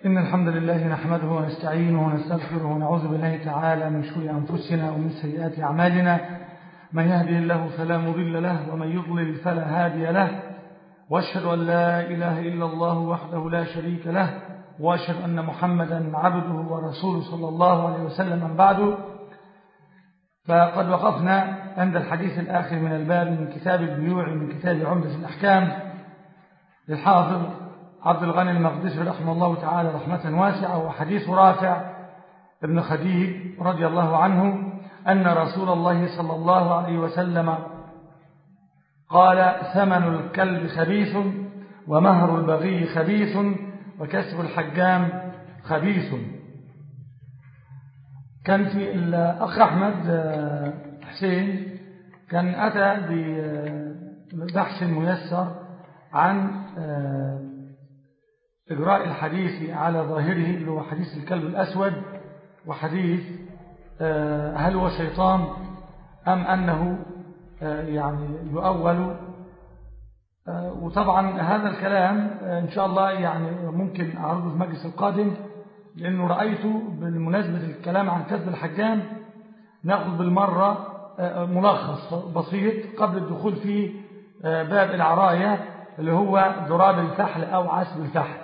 إن الحمد لله نحمده ونستعينه ونستغفره ونعوذ بالله تعالى من شرور أنفسنا ومن سيئات أعمالنا من يهدي الله فلا مضل له ومن يضلل فلا هادي له وأشهد أن لا إله إلا الله وحده لا شريك له وأشهد أن محمدا عبده ورسوله صلى الله عليه وسلم من بعده فقد وقفنا عند الحديث الآخر من الباب من كتاب البيوع من كتاب عمدة الأحكام للحافظ عبد الغني المقدسي رحمه الله تعالى رحمة واسعة وحديث رافع ابن خديج رضي الله عنه أن رسول الله صلى الله عليه وسلم قال ثمن الكلب خبيث ومهر البغي خبيث وكسب الحجام خبيث كان في الأخ أحمد حسين كان أتى ببحث ميسر عن إجراء الحديث على ظاهره اللي هو حديث الكلب الأسود وحديث هل هو شيطان أم أنه يعني يؤول وطبعا هذا الكلام إن شاء الله يعني ممكن أعرضه في المجلس القادم لأنه رأيته بالمناسبة الكلام عن كذب الحجام نأخذ بالمرة ملخص بسيط قبل الدخول في باب العراية اللي هو ضراب الفحل أو عسب الفحل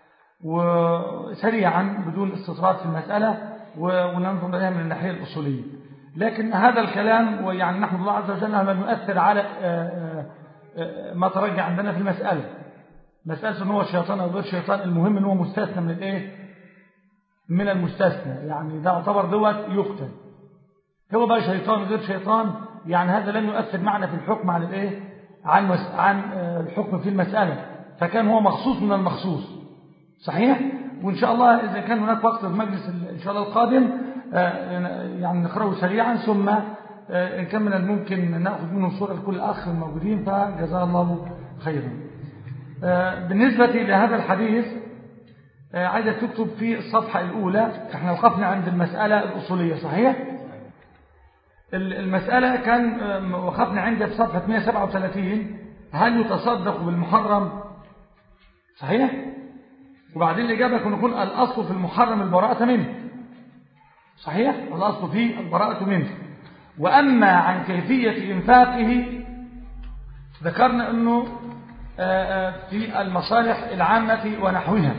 وسريعا بدون استطراد في المسألة وننظر إليها من الناحية الأصولية لكن هذا الكلام ويعني نحمد الله عز وجل لم يؤثر على ما ترجع عندنا في المسألة مسألة أنه هو شيطان أو غير شيطان المهم أنه مستثنى من الإيه من المستثنى يعني ده اعتبر دوت يقتل هو بقى شيطان غير شيطان يعني هذا لم يؤثر معنا في الحكم عن الايه عن عن الحكم في المسألة فكان هو مخصوص من المخصوص صحيح وإن شاء الله إذا كان هناك وقت في المجلس إن شاء الله القادم يعني نقرأه سريعا ثم إن كان من الممكن نأخذ منه صورة لكل أخ الموجودين فجزاه الله خيرا بالنسبة لهذا الحديث عايزك تكتب في الصفحة الأولى احنا وقفنا عند المسألة الأصولية صحيح المسألة كان وقفنا عندها في صفحة 137 هل يتصدق بالمحرم صحيح وبعدين الإجابة كنا نقول الأصل في المحرم البراءة منه صحيح الأصل فيه البراءة منه وأما عن كيفية إنفاقه ذكرنا أنه في المصالح العامة ونحوها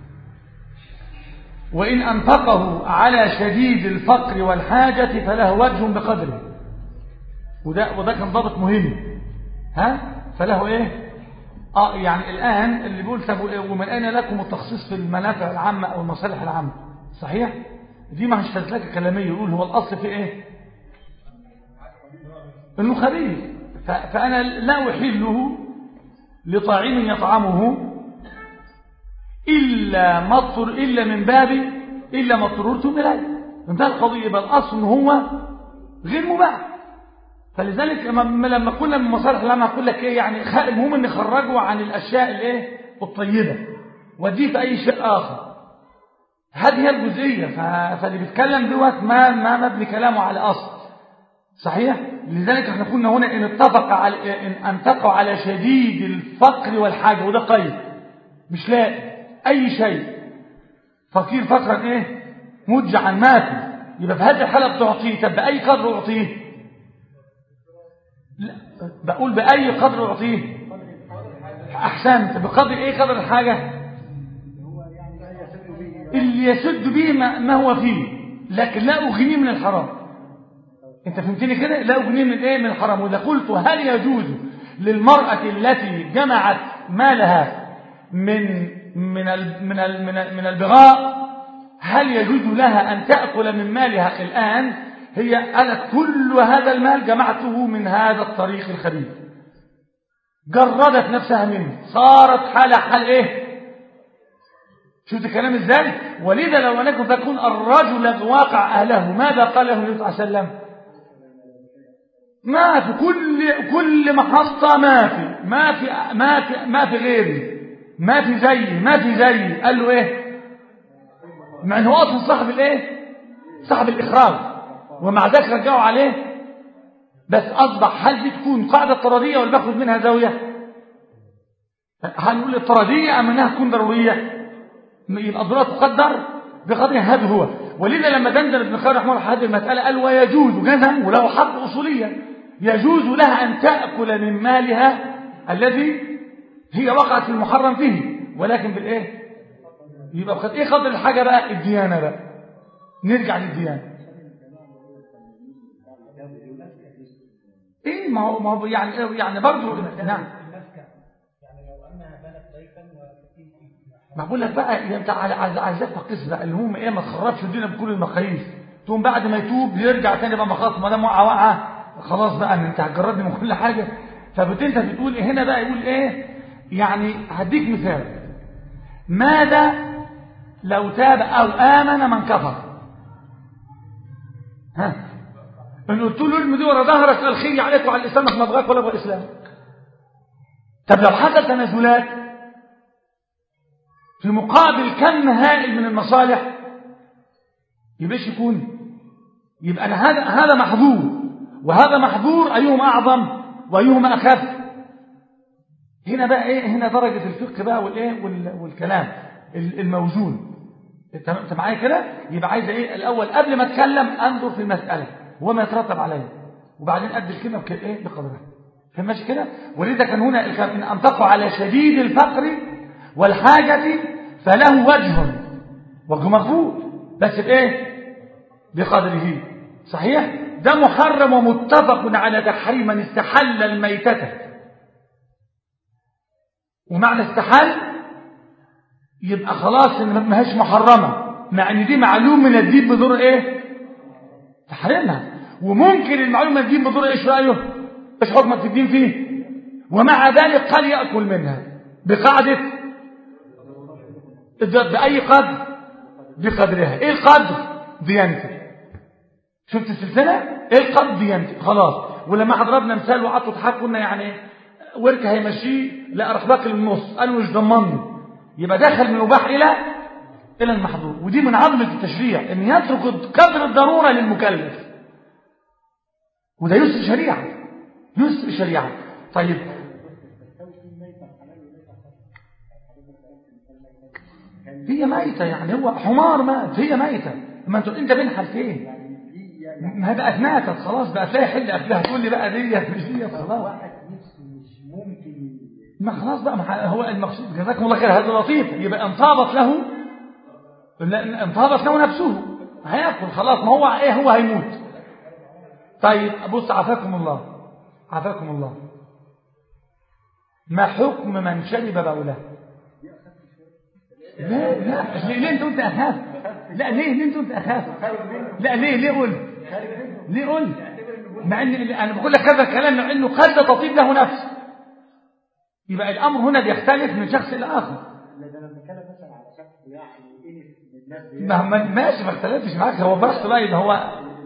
وإن أنفقه على شديد الفقر والحاجة فله وجه بقدره وده, وده كان ضابط مهم ها فله ايه اه يعني الآن اللي بيقول طب ومن أين لكم التخصيص في المنافع العامة أو المصالح العامة صحيح دي ما هيش فزلكة كلامية يقول هو الأصل في ايه انه خبيث فأنا لا أحله لطاعم يطعمه إلا مضطر إلا من باب إلا ما اضطررتم إليه انتهى القضية بل أصل هو غير مباح فلذلك لما كنا من مصالح لما أقول لك إيه يعني المهم أن نخرجه عن الأشياء الإيه الطيبة وديه في أي شيء آخر هذه هي الجزئية فاللي بيتكلم دوت ما ما مبني كلامه على أصل صحيح لذلك احنا قلنا هنا إن اتفق على إن أنفقوا على شديد الفقر والحاجة وده قيد مش لاقي أي شيء فقير فقرا إيه مجعا مات يبقى في هذه الحالة بتعطيه طب بأي قدر أعطيه لا بقول بأي قدر أعطيه أحسنت بقدر إيه قدر الحاجة اللي يسد به ما, ما هو فيه لكن لا أغنيه من الحرام انت فهمتني كده لا أغنيه من إيه من الحرام وإذا قلت هل يجوز للمرأة التي جمعت مالها من من من من من البغاء هل يجوز لها أن تأكل من مالها الآن هي قالت كل هذا المال جمعته من هذا الطريق الخبيث جردت نفسها منه صارت حالة حال ايه شفت الكلام ازاي ولذا لو انكم تكون الرجل واقع اهله ماذا قال له النبي صلى الله عليه وسلم ما في كل كل محطة ما في ما في ما في ما في غيري ما في زي ما في زي قال له ايه مع ان هو اصلا صاحب الايه صاحب الاخراج ومع ذلك رجعوا عليه بس اصبح هل دي تكون قاعده اضطراريه ولا باخد منها زاويه هنقول اضطراريه ام انها تكون ضروريه يبقى الضرورة تقدر بقدر هذا هو ولذا لما دندن ابن خير رحمه الله هذه المسألة قال ويجوز جزم وله حق أصوليا يجوز لها أن تأكل من مالها الذي هي وقعت في المحرم فيه ولكن بالإيه يبقى بخد إيه قدر الحاجة بقى الديانة بقى نرجع للديانة ايه ما هو ما هو يعني يعني برضه نعم ما بقول لك بقى انت عايزك تقيس بقى اللي هم ايه ما تخربش الدنيا بكل المقاييس تقوم بعد ما يتوب يرجع تاني بقى ما خلاص ما دام وقع وقعه خلاص بقى ان انت هتجردني من كل حاجه فبت انت بتقول إيه هنا بقى يقول ايه يعني هديك مثال ماذا لو تاب او امن من كفر ها ان قلت له ارمي دي ورا ظهرك الخي عليك وعلى الاسلام ما ابغاك ولا ابغى الاسلام طب لو حصل تنازلات في مقابل كم هائل من المصالح يبقاش يكون يبقى أنا هذا هذا محظور وهذا محظور أيهما أعظم وأيهما أخف هنا بقى إيه هنا درجة الفقه بقى والإيه والكلام الموزون انت معايا كده يبقى عايز ايه الاول قبل ما اتكلم انظر في المساله وما يترتب عليه وبعدين ادي الكلمه ايه بقدرها فاهم ماشي كده ولذا كان هنا ان انطقوا على شديد الفقر والحاجة فله وجه وجه مقبول بس بإيه بقدره صحيح ده محرم ومتفق على تحريم من استحل الميتة ومعنى استحل يبقى خلاص ان ما هيش محرمة مع ان دي معلوم من الدين بدور ايه تحريمها وممكن المعلوم من الدين بدور ايش رأيه ايش حكمك في الدين فيه ومع ذلك قال يأكل منها بقاعدة بأي قدر بقدرها ايه القدر ديانتي شفت السلسلة ايه القدر ديانتي خلاص ولما حضربنا مثال وقعدتوا تضحكوا قلنا يعني وركه هيمشيه لا رخباك للنص قالوا مش ضمني يبقى دخل من المباح الى الى المحظور ودي من عظمه التشريع ان يترك قدر الضروره للمكلف وده يسر شريعه يسر شريعه طيب هي ميتة يعني هو حمار مات هي ميتة ما انت انت بين حالتين ما هي بقت ماتت خلاص بقى تلاقي حل اكلها تقول لي بقى ديت مش ديت خلاص واحد نفسه مش ممكن ما خلاص بقى ما هو المقصود جزاكم الله خير هذا لطيف يبقى انطابت له انطابت له نفسه هياكل خلاص ما هو ايه هو هيموت طيب بص عافاكم الله عافاكم الله ما حكم من شرب بوله لا لا ليه انت قلت اخاف لا ليه ليه انت قلت اخاف لا ليه ليه قول ليه قول مع ان انا بقول لك هذا الكلام مع انه قد تطيب له نفس يبقى الامر هنا بيختلف من شخص الى اخر لا ده انا بتكلم مثلا على شخص يعني انف من الناس دي ما ما- ماشي ما اختلفتش معاك هو بحث بقى يبقى هو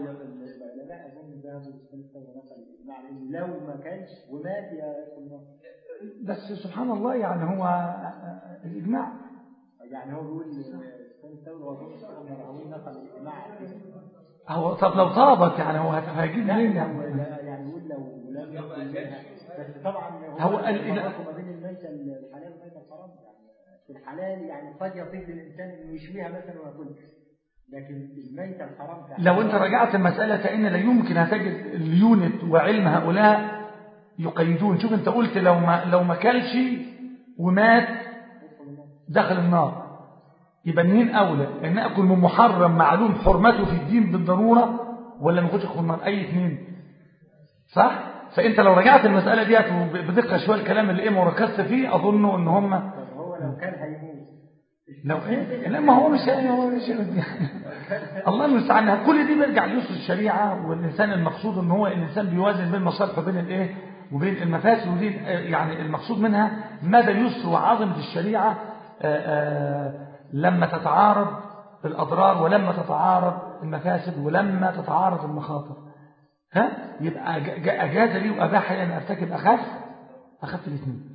لا اظن ده مستوى نقل الاجماع لان لو ما كانش ومات يا الله بس سبحان الله يعني هو الاجماع يعني هو بيقول استاذ الدوله واظن ان راوي نقل الاجماع هو طب لو طابت يعني هو هت- هيجيب لا منين يعني يعني يعني يقول لو لم يكن منها بس طبعا هو ال- الفرق ما بين الميته الحلال والميته الحرام يعني في الحلال يعني قد يطيب للانسان انه يشويها مثلا وياكلها لكن الميته الحرام كحرام لو انت رجعت المسألة فإن لا يمكن هتجد اليونت وعلم هؤلاء يقيدون شوف انت قلت لو ما لو ما كلش ومات دخل النار يبقى منين اولى ان اكل من محرم معلوم حرمته في الدين بالضروره ولا ما اخدش النار اي اثنين صح فانت لو رجعت المساله ديت بدقه شويه الكلام اللي ايه مركزت فيه اظن ان هم طب هو لو كان هيموت لو ايه لا ما هو مش هو مش الله المستعان كل دي بيرجع ليسر الشريعه والانسان المقصود ان هو الانسان بيوازن بين المصالح وبين الايه وبين المفاسد ودي آه، يعني المقصود منها مدى يسر وعظمه الشريعه آه، آه، لما تتعارض الاضرار ولما تتعارض المفاسد ولما تتعارض المخاطر ها يبقى ج- ج- اجاز لي واباح لي ان ارتكب اخف اخف الاثنين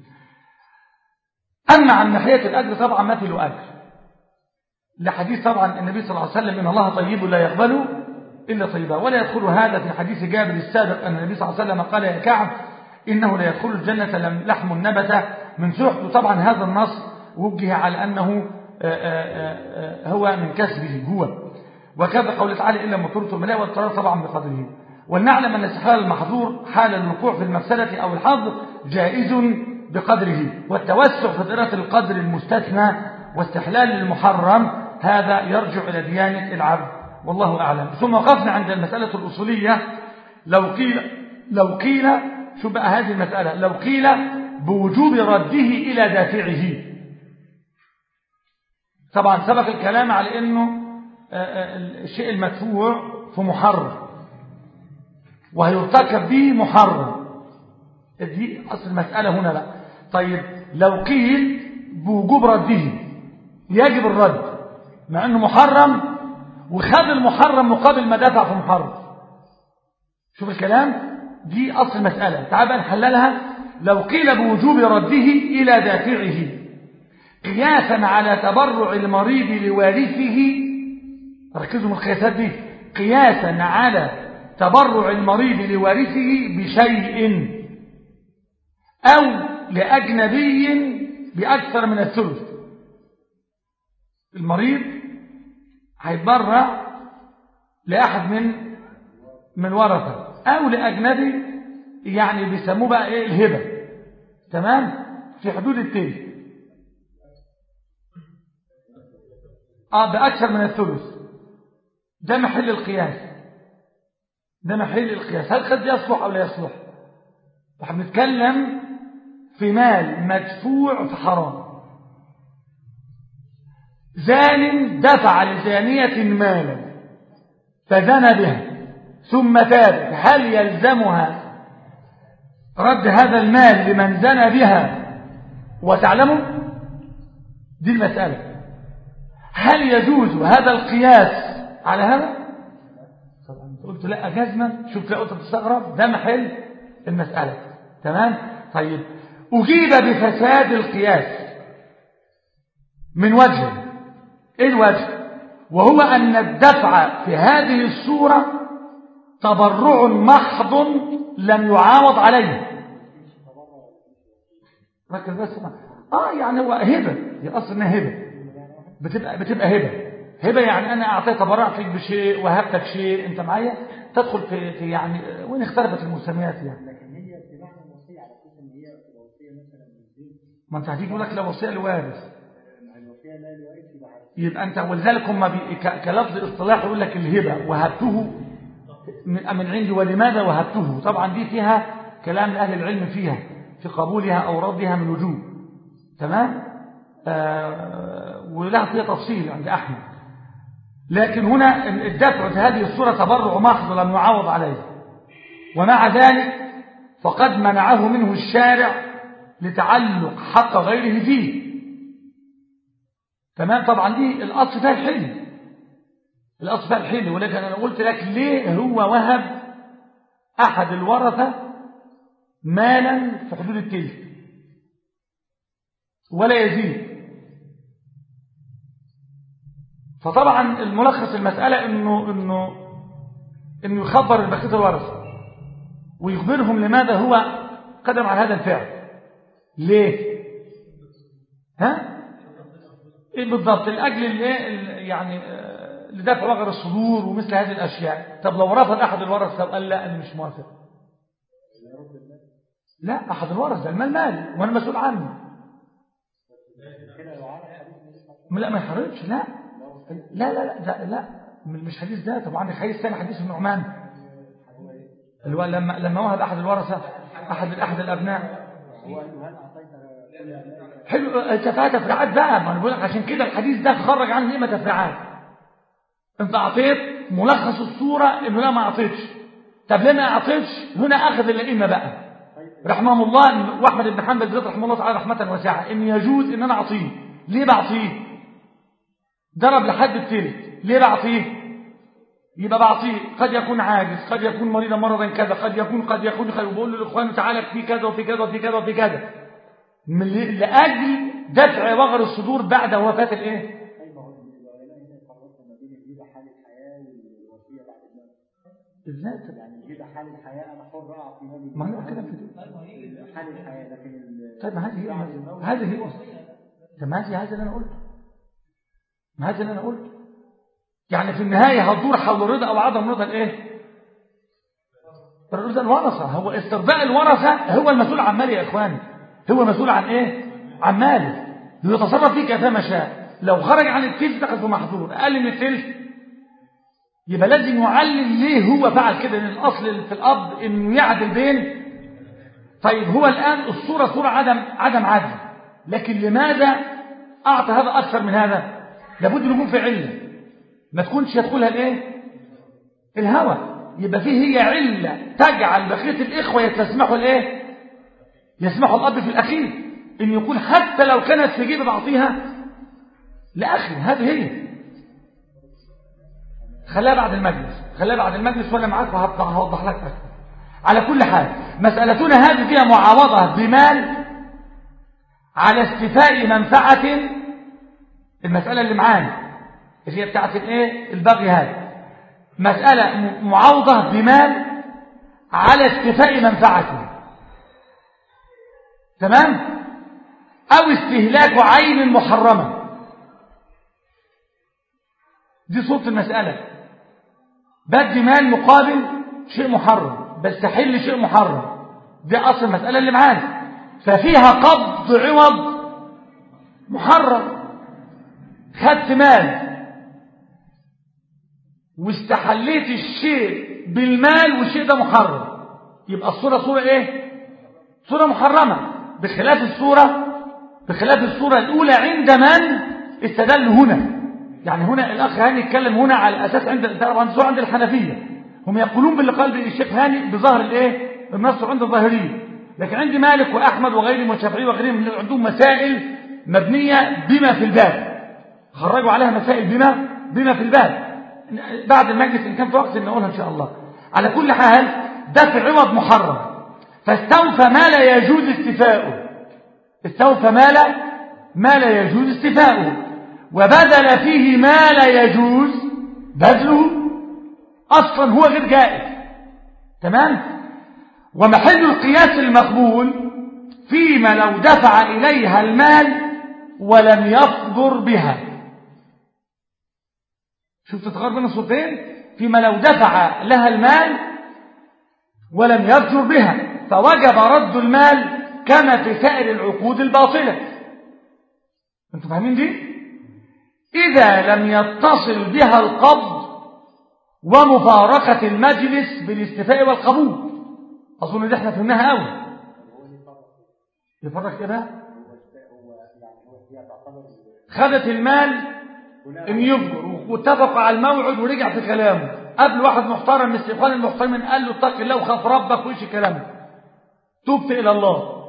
أما عن ناحية الأجر طبعا ما في له أجر لحديث طبعا النبي صلى الله عليه وسلم إن الله طيب لا يقبل إلا طيبا ولا يدخل هذا في حديث جابر السابق أن النبي صلى الله عليه وسلم قال يا كعب إنه لا يدخل الجنة لم- لحم نبت من سحت وطبعا هذا النص وجه على أنه هو من كسبه هو وكذا قول تعالى إلا مطرت الملاء والقرار طبعا بقدره ولنعلم أن استحلال المحظور حال الوقوع في المفسدة أو الحظ جائز بقدره والتوسع في دائرة القدر المستثنى واستحلال المحرم هذا يرجع إلى ديانة العبد والله أعلم ثم وقفنا عند المسألة الأصولية لو قيل لو قيل شو بقى هذه المسألة لو قيل بوجوب رده إلى دافعه طبعا سبق الكلام على أنه الشيء المدفوع في محرم وهيرتكب به محرم دي أصل المسألة هنا بقى طيب لو قيل بوجوب رده يجب الرد مع أنه محرم وخد المحرم مقابل ما دفع في محرم شوف الكلام دي أصل المسألة تعال بقى نحللها لو قيل بوجوب رده إلى دافعه قياسا على تبرع المريض لوارثه ركزوا من القياسات دي قياسا على تبرع المريض لوارثه بشيء أو لأجنبي بأكثر من الثلث المريض هيتبرع لأحد من من ورثة أو لأجنبي يعني بيسموه بقى إيه الهبة تمام في حدود التلت آه بأكثر من الثلث ده محل القياس ده محل القياس هل قد يصلح أو لا يصلح احنا بنتكلم في مال مدفوع في حرام زان دفع لزانية مالا فزنى بها ثم تابت هل يلزمها رد هذا المال لمن زنى بها وتعلمه دي المسألة هل يجوز هذا القياس على هذا طبعا قلت لا جزما شوف لا قلت تستغرب ده محل المسألة تمام طيب أجيب بفساد القياس من وجه ايه الوجه وهو أن الدفع في هذه الصورة تبرع محض لم يعاوض عليه ركز بس ما. اه يعني هو هبه هي اصلا انها هبه بتبقى بتبقى هبه هبه يعني انا اعطيت تبرعت لك بشيء وهبتك شيء انت معايا تدخل في, في يعني وين اختلفت المسميات يعني لكن هي بمعنى الوصيه على اساس ان هي تبقى وصيه مثلا للزوج ما انت هتيجي يقول لك لو وصيه لوارث مع الوصيه لا لوارث يبقى على يبقى انت ولذلك هم بي... ك... كلفظ اصطلاح يقول لك الهبه وهبته من من عندي ولماذا وهبته طبعا دي فيها كلام لاهل العلم فيها في قبولها او ردها من وجوه تمام آه ولها فيها تفصيل عند احمد لكن هنا الدفع في هذه الصوره تبرع محض لم يعوض عليه ومع ذلك فقد منعه منه الشارع لتعلق حق غيره فيه تمام طبعا دي الاصل فيها الحل الاصل فيها الحل ولكن انا قلت لك ليه هو وهب احد الورثه مالا في حدود التلت ولا يزيد فطبعا الملخص المسألة انه انه انه يخبر بقية الورثة ويخبرهم لماذا هو قدم على هذا الفعل ليه ها ايه بالضبط لاجل الايه يعني لدفع وغر الصدور ومثل هذه الاشياء طب لو رفض احد الورثه وقال لا انا مش موافق لا احد الورثه ده المال مالي وانا مسؤول عنه كده لو عرف حديث النبي صلى الله عليه لا ما يحرمش لا لا لا لا ده لا مش حديث ده طب عندك حديث ثاني حديث النعمان اللي هو لما لما وهب احد الورثه احد احد الابناء وسلم هو قال له هل اعطيت كل ابنائك حلو انت فيها تفريعات بقى ما انا بقول لك عشان كده الحديث ده خرج عنه ايه تفريعات انت اعطيت ملخص الصوره انه لا ما اعطيتش طب ليه ما اعطيتش هنا اخذ الائمه بقى رحمهم الله واحمد بن حنبل بالذات رحمه الله تعالى رحمه واسعه ان يجوز ان انا اعطيه ليه بعطيه ضرب لحد التالت ليه بعطيه يبقى بعطيه قد يكون عاجز قد يكون مريضا مرضا كذا قد يكون قد يكون خير وبقول للاخوان تعالى في كذا وفي كذا وفي كذا وفي كذا من لاجل دفع وغر الصدور بعد وفاه الايه طيب ما هو العلماء هنا يفرقوا ما بين الهبه حال الحياه والوصيه بعد الموت ازاي يعني الهبه حال الحياه انا حر اعطي مالي ما انا كده في حال الحياه لكن ال- طيب ما هذه بعد هي الموت هذه هي طب ما هذه هذا اللي انا قلته ما هذا اللي انا قلته يعني في النهايه هتدور حول رضا او عدم رضا الايه رضا الورثه هو استرضاء الورثه هو المسؤول عن ماله يا اخواني هو المسؤول عن ايه عن ماله يتصرف فيه كيفما شاء لو خرج عن التلت دخل في محظور اقل من التلت يبقى لازم يعلم ليه هو فعل كده ان الاصل في الاب انه يعدل بين طيب هو الان الصوره صوره عدم عدم عدل لكن لماذا اعطى هذا اكثر من هذا لابد ان يكون في عله ما تكونش يدخلها الايه الهوى يبقى فيه هي عله تجعل بقيه الاخوه يستسمحوا الايه يسمحوا الاب في الاخير ان يكون حتى لو كانت في جيب بعطيها لاخي هذه هي خليها بعد المجلس خليها بعد المجلس وانا معاك وهوضح لك اكثر على كل حال مسألتنا هذه فيها معاوضة بمال على استفاء منفعة المسألة اللي معانا اللي هي بتاعت الايه البغي هذا مسألة معاوضة بمال على استفاء منفعة تمام أو استهلاك عين محرمة دي صورة المسألة بدي مال مقابل شيء محرم بس تحل شيء محرم دي أصل المسألة اللي معانا ففيها قبض عوض محرم خدت مال واستحليت الشيء بالمال والشيء ده محرم يبقى الصورة صورة ايه صورة محرمة بخلاف الصورة بخلاف الصورة الأولى عند من استدل هنا يعني هنا الأخ هاني يتكلم هنا على أساس عند طبعا الصورة عند الحنفية هم يقولون باللي قال الشيخ هاني بظهر الايه النص عند الظاهرية لكن عند مالك وأحمد وغيرهم والشافعي وغيرهم عندهم مسائل مبنية بما في الباب خرجوا عليها مسائل بما بما في الباب بعد المجلس إن كان في وقت نقولها إن شاء الله على كل حال دفع عوض محرم فاستوفى ما لا يجوز استفاؤه استوفى ما لا ما لا يجوز استفاؤه وبذل فيه ما لا يجوز بذله أصلا هو غير جائز تمام ومحل القياس المقبول فيما لو دفع إليها المال ولم يصدر بها شوف تتغير بين الصورتين فيما لو دفع لها المال ولم يصدر بها فوجب رد المال كما في سائر العقود الباطلة انتوا فاهمين دي إذا لم يتصل بها القبض ومفارقة المجلس بالاستفاء والقبول أظن دي احنا فهمناها قوي يفرق ايه بقى خدت المال ان يفجر واتفقوا على الموعد ورجع في كلامه قبل واحد محترم من الاخوان المحترمين قال له اتق الله وخاف ربك وايش كلامه تبت الى الله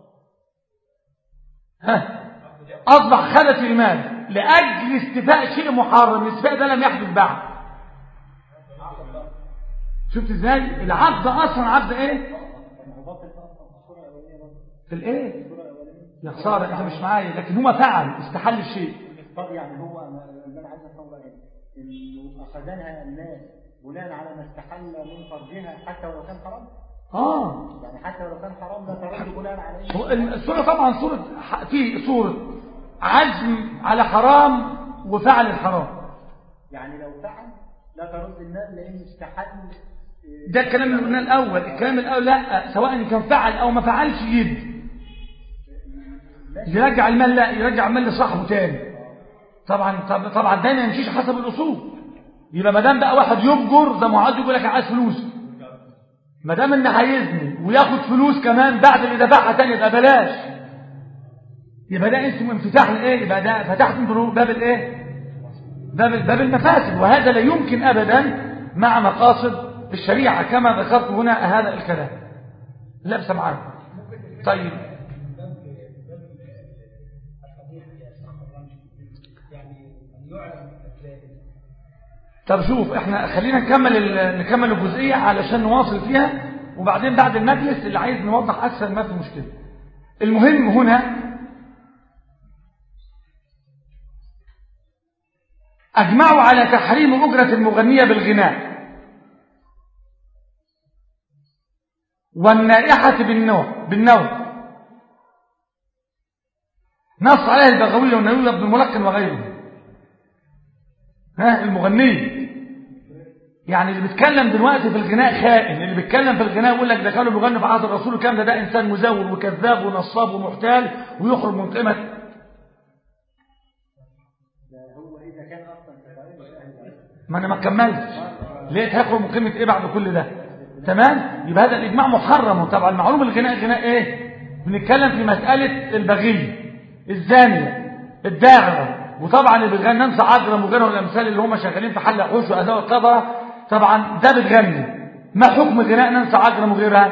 ها اصبح خدت المال لاجل استفاء شيء محرم الاستفاء ده لم يحدث بعد شفت ازاي العقد اصلا عقد ايه في الايه يا خساره انت مش معايا لكن هو فعل استحل الشيء طب يعني هو اللي انا عايز افهمه ايه انه اخذنها الناس بناء على ما استحل من فرجها حتى ولو كان حرام اه يعني حتى ولو كان حرام لا ترد بناء على ايه هو الصورة طبعا صورة في صورة عزم على حرام وفعل الحرام يعني لو فعل لا ترد المال لانه استحل إيه، ده الكلام اللي قلناه الاول الكلام الاول لا سواء كان فعل او ما فعلش يد يرجع المال لا يرجع المال لصاحبه تاني طبعا طب- طبعا ده ما يمشيش حسب الاصول يبقى ما دام بقى واحد يفجر ده معاد يقول لك عايز فلوس ما دام ان هيزني وياخد فلوس كمان بعد اللي دفعها تاني يبقى بلاش يبقى ده اسمه انفتاح الايه يبقى ده فتحت انتوا باب الايه باب باب المفاسد وهذا لا يمكن ابدا مع مقاصد الشريعه كما ذكرت هنا هذا الكلام لابسه معاك طيب طب شوف احنا خلينا نكمل ال- نكمل الجزئيه علشان نواصل فيها وبعدين بعد المجلس اللي عايز نوضح اكثر ما في مشكله المهم هنا اجمعوا على تحريم اجره المغنيه بالغناء والنائحه بالنوم بالنوم نص عليه البغوي والنووي وابن الملقن وغيره ها المغنية يعني اللي بيتكلم دلوقتي في الغناء خائن اللي بيتكلم في الغناء يقول لك ده كانوا بيغنوا في عهد الرسول وكام ده ده انسان مزور وكذاب ونصاب ومحتال ويخرج من قيمه هو إذا كان أصلا كفاية أهل ما انا ما كملتش لقيت هيخرج من قيمه ايه بعد كل ده تمام يبقى هذا الاجماع محرم وطبعا المعلوم الغناء الغناء ايه بنتكلم في مساله البغي الزانيه الداعره وطبعا اللي بيغني ننسى عجرم وغيرهم الامثال اللي هم شغالين في حل حوش واداء القبره طبعا ده بتغني ما حكم غناء ننسى عجرم وغيرها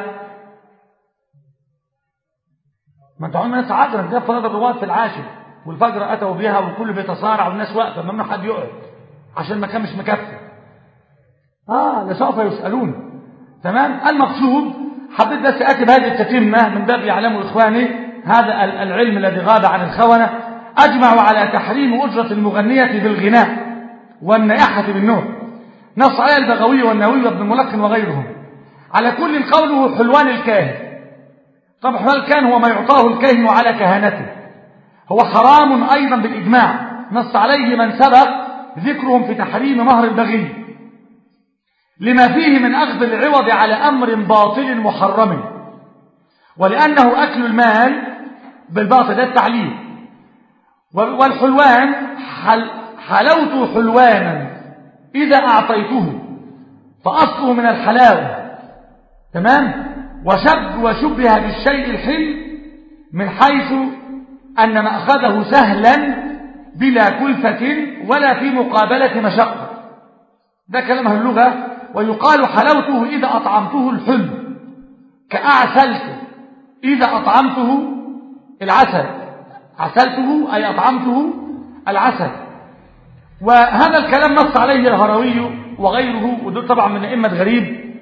ما انتوا عمرنا ننسى عجرم ده فرض الرواد في العاشر والفجر اتوا بها والكل بيتصارع والناس واقفه ممنوع حد يقعد عشان المكان مش مكفي اه لسوف يسالون تمام المقصود حبيت بس اتي بهذه التتمه من باب يعلموا اخواني هذا العلم الذي غاب عن الخونه اجمعوا على تحريم اجره المغنيه بالغناء والنائحه بالنوع نص عليه البغوي والنووي وابن ملقن وغيرهم على كل قوله حلوان الكاهن طبعا حلوان الكاهن هو ما يعطاه الكاهن على كهانته هو حرام ايضا بالاجماع نص عليه من سبق ذكرهم في تحريم مهر البغي لما فيه من أخذ العوض على أمر باطل محرم ولأنه أكل المال بالباطل ده التعليل والحلوان حل حلوت حلوانا إذا أعطيته فأصله من الحلاوة تمام وشب وشبه بالشيء الحل من حيث أن مأخذه سهلا بلا كلفة ولا في مقابلة مشقة ده كلام أهل اللغة ويقال حلوته إذا أطعمته الحلم كأعسلت إذا أطعمته العسل عسلته أي أطعمته العسل وهذا الكلام نص عليه الهروي وغيره ودول طبعا من أئمة غريب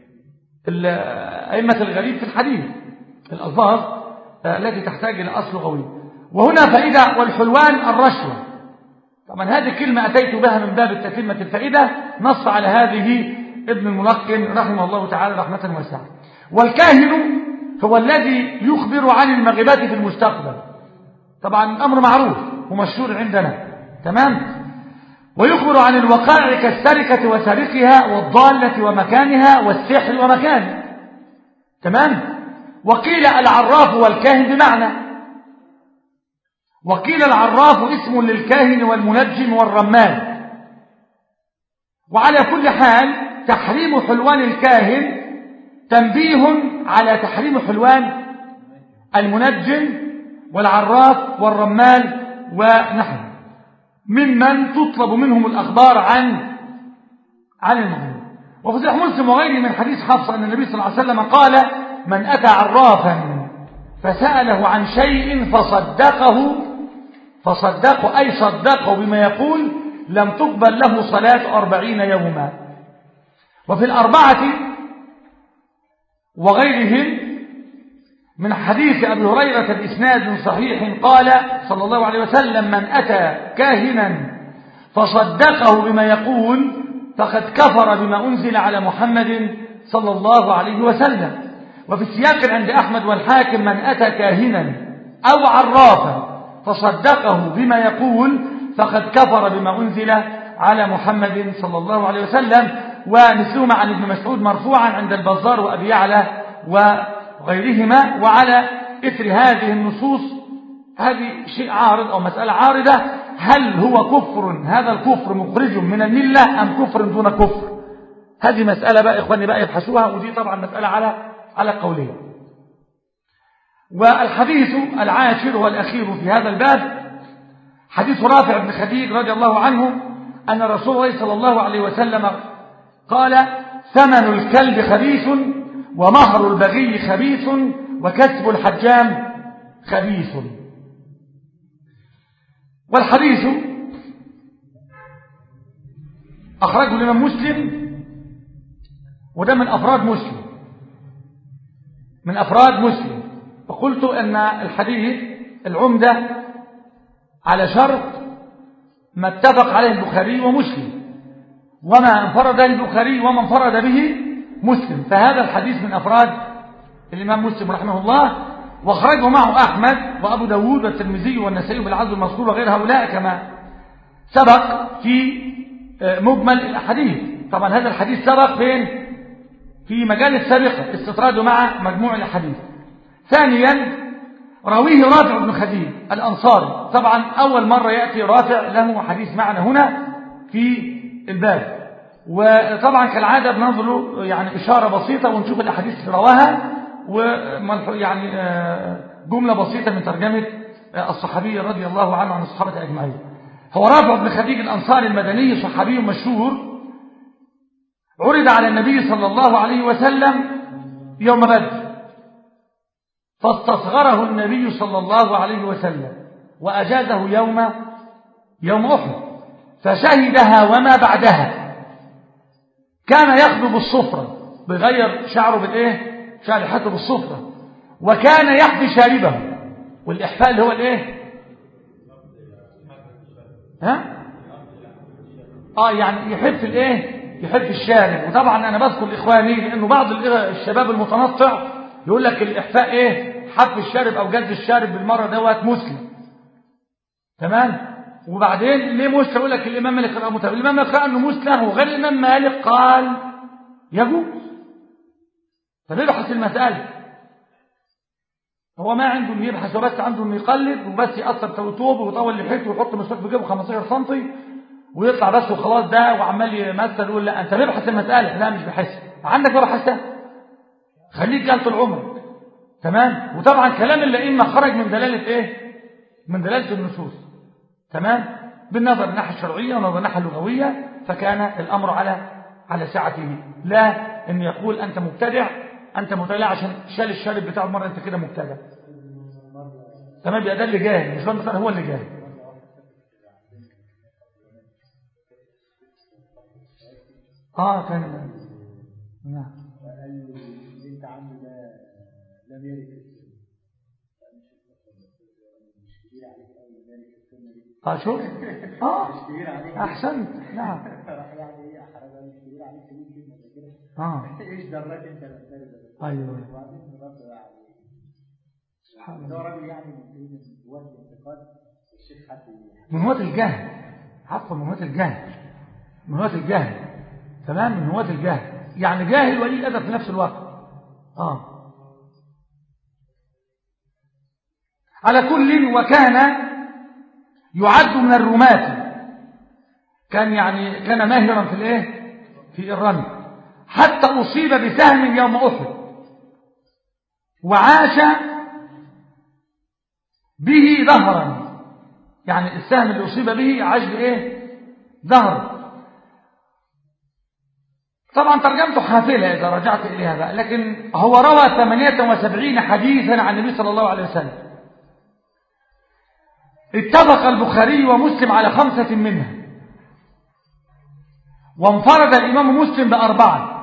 أئمة الغريب في الحديث الألفاظ التي تحتاج إلى أصل لغوي وهنا فائدة والحلوان الرشوة طبعا هذه الكلمة أتيت بها من باب التتمة الفائدة نص على هذه ابن الملقن رحمه الله تعالى رحمة واسعة والكاهن هو الذي يخبر عن المغيبات في المستقبل طبعا الأمر معروف ومشهور عندنا تمام ويخبر عن الوقائع كالسرقة وسارقها والضالة ومكانها والسحر ومكانه تمام وقيل العراف والكاهن بمعنى وقيل العراف اسم للكاهن والمنجم والرمان وعلى كل حال تحريم حلوان الكاهن تنبيه على تحريم حلوان المنجم والعراف والرمال ونحن ممن تطلب منهم الأخبار عن عن المغني وفي صحيح مسلم وغيره من حديث حفصة أن النبي صلى الله عليه وسلم قال من أتى عرافا فسأله عن شيء فصدقه فصدقه أي صدقه بما يقول لم تقبل له صلاة أربعين يوما وفي الأربعة وغيرهم من حديث أبي هريرة بإسناد صحيح قال صلى الله عليه وسلم من أتى كاهنا فصدقه بما يقول فقد كفر بما أنزل على محمد صلى الله عليه وسلم وفي السياق عند أحمد والحاكم من أتى كاهنا أو عرافا فصدقه بما يقول فقد كفر بما أنزل على محمد صلى الله عليه وسلم ومثلهما عن ابن مسعود مرفوعا عند البزار وأبي يعلى وغيرهما وعلى إثر هذه النصوص هذه شيء عارض أو مسألة عارضة هل هو كفر هذا الكفر مخرج من الملة أم كفر دون كفر هذه مسألة بقى إخواني بقى يبحثوها ودي طبعا مسألة على على قولين والحديث العاشر والأخير في هذا الباب حديث رافع بن خديج رضي الله عنه أن رسول الله صلى الله عليه وسلم قال ثمن الكلب خبيث ومهر البغي خبيث وكسب الحجام خبيث والحديث أخرجه الإمام مسلم وده من أفراد مسلم من أفراد مسلم وقلت أن الحديث العمدة على شرط ما اتفق عليه البخاري ومسلم وما انفرد البخاري وما انفرد به مسلم فهذا الحديث من أفراد الإمام مسلم رحمه الله واخرجه معه أحمد وأبو داود والترمذي والنسائي بالعدل المذكور وغير هؤلاء كما سبق في مجمل الأحاديث طبعا هذا الحديث سبق فين في مجال سابقة استطراده مع مجموع الأحاديث ثانيا راويه رافع بن خديج الأنصاري طبعا أول مرة يأتي رافع له حديث معنا هنا في الباب وطبعا كالعادة بننظر له يعني إشارة بسيطة ونشوف الأحاديث اللي رواها ويعني جملة بسيطة من ترجمة الصحابي رضي الله عنه عن الصحابة أجمعين هو رافع بن خديج الأنصاري المدني صحابي مشهور عرض على النبي صلى الله عليه وسلم يوم بدر فاستصغره النبي صلى الله عليه وسلم وأجازه يوم يوم أحد فشهدها وما بعدها كان يخضب الصفرة بغير شعره بالإيه شعر حته بالصفرة وكان يحفي شاربه والإحفاء اللي هو الإيه ها آه يعني يحب الإيه يحب الشارب وطبعا أنا بذكر لإخواني لأنه بعض الشباب المتنطع يقول لك الإحفاء إيه حف الشارب أو جد الشارب بالمرة دوت مسلم تمام وبعدين ليه مسلم يقول لك الإمام مالك رأى متابع الإمام مالك رأى أنه مسلم وغير الإمام مالك قال يجوز فبيبحث المسألة هو ما عنده انه يبحث وبس عنده انه يقلد وبس يقصر توتوب ويطول لحيته ويحط مسواك في جيبه 15 سم ويطلع بس وخلاص ده وعمال يمثل يقول لا انت بيبحث المسألة لا مش بحث عندك ما بحثها خليك قال طول عمرك تمام وطبعا كلام الائمه خرج من دلاله ايه من دلاله النصوص تمام بالنظر من الناحيه الشرعيه ونظر من الناحيه اللغويه فكان الامر على على سعته لا ان يقول انت مبتدع انت مبتدع عشان شال الشارب بتاعه مره انت كده مبتدع تمام يبقى ده اللي جاهل مش مثلا هو اللي جاهل اه كان نعم انت عنده ده لم يرد اه شوف اه احسنت نعم يعني ايه احرج مش كبير عليك تقول كلمه زي كده اه ايش دراك انت لما ترد ايوه وبعدين الرد يعني سبحان ده الله راجل يعني من هواة الانتقاد الشيخ حد من هواة الجهل عفوا من هواة الجهل من هواة الجهل تمام من هواة الجهل يعني جاهل ولي الادب في نفس الوقت اه على كل وكان يعد من الرماة كان يعني كان ماهرا في الايه في الرمي حتى اصيب بسهم يوم احد وعاش به ظهرا يعني السهم اللي اصيب به عاش بايه ظهر طبعا ترجمته حافلة إذا رجعت إليها بقى لكن هو روى 78 حديثا عن النبي صلى الله عليه وسلم اتفق البخاري ومسلم على خمسة منها وانفرد الإمام مسلم بأربعة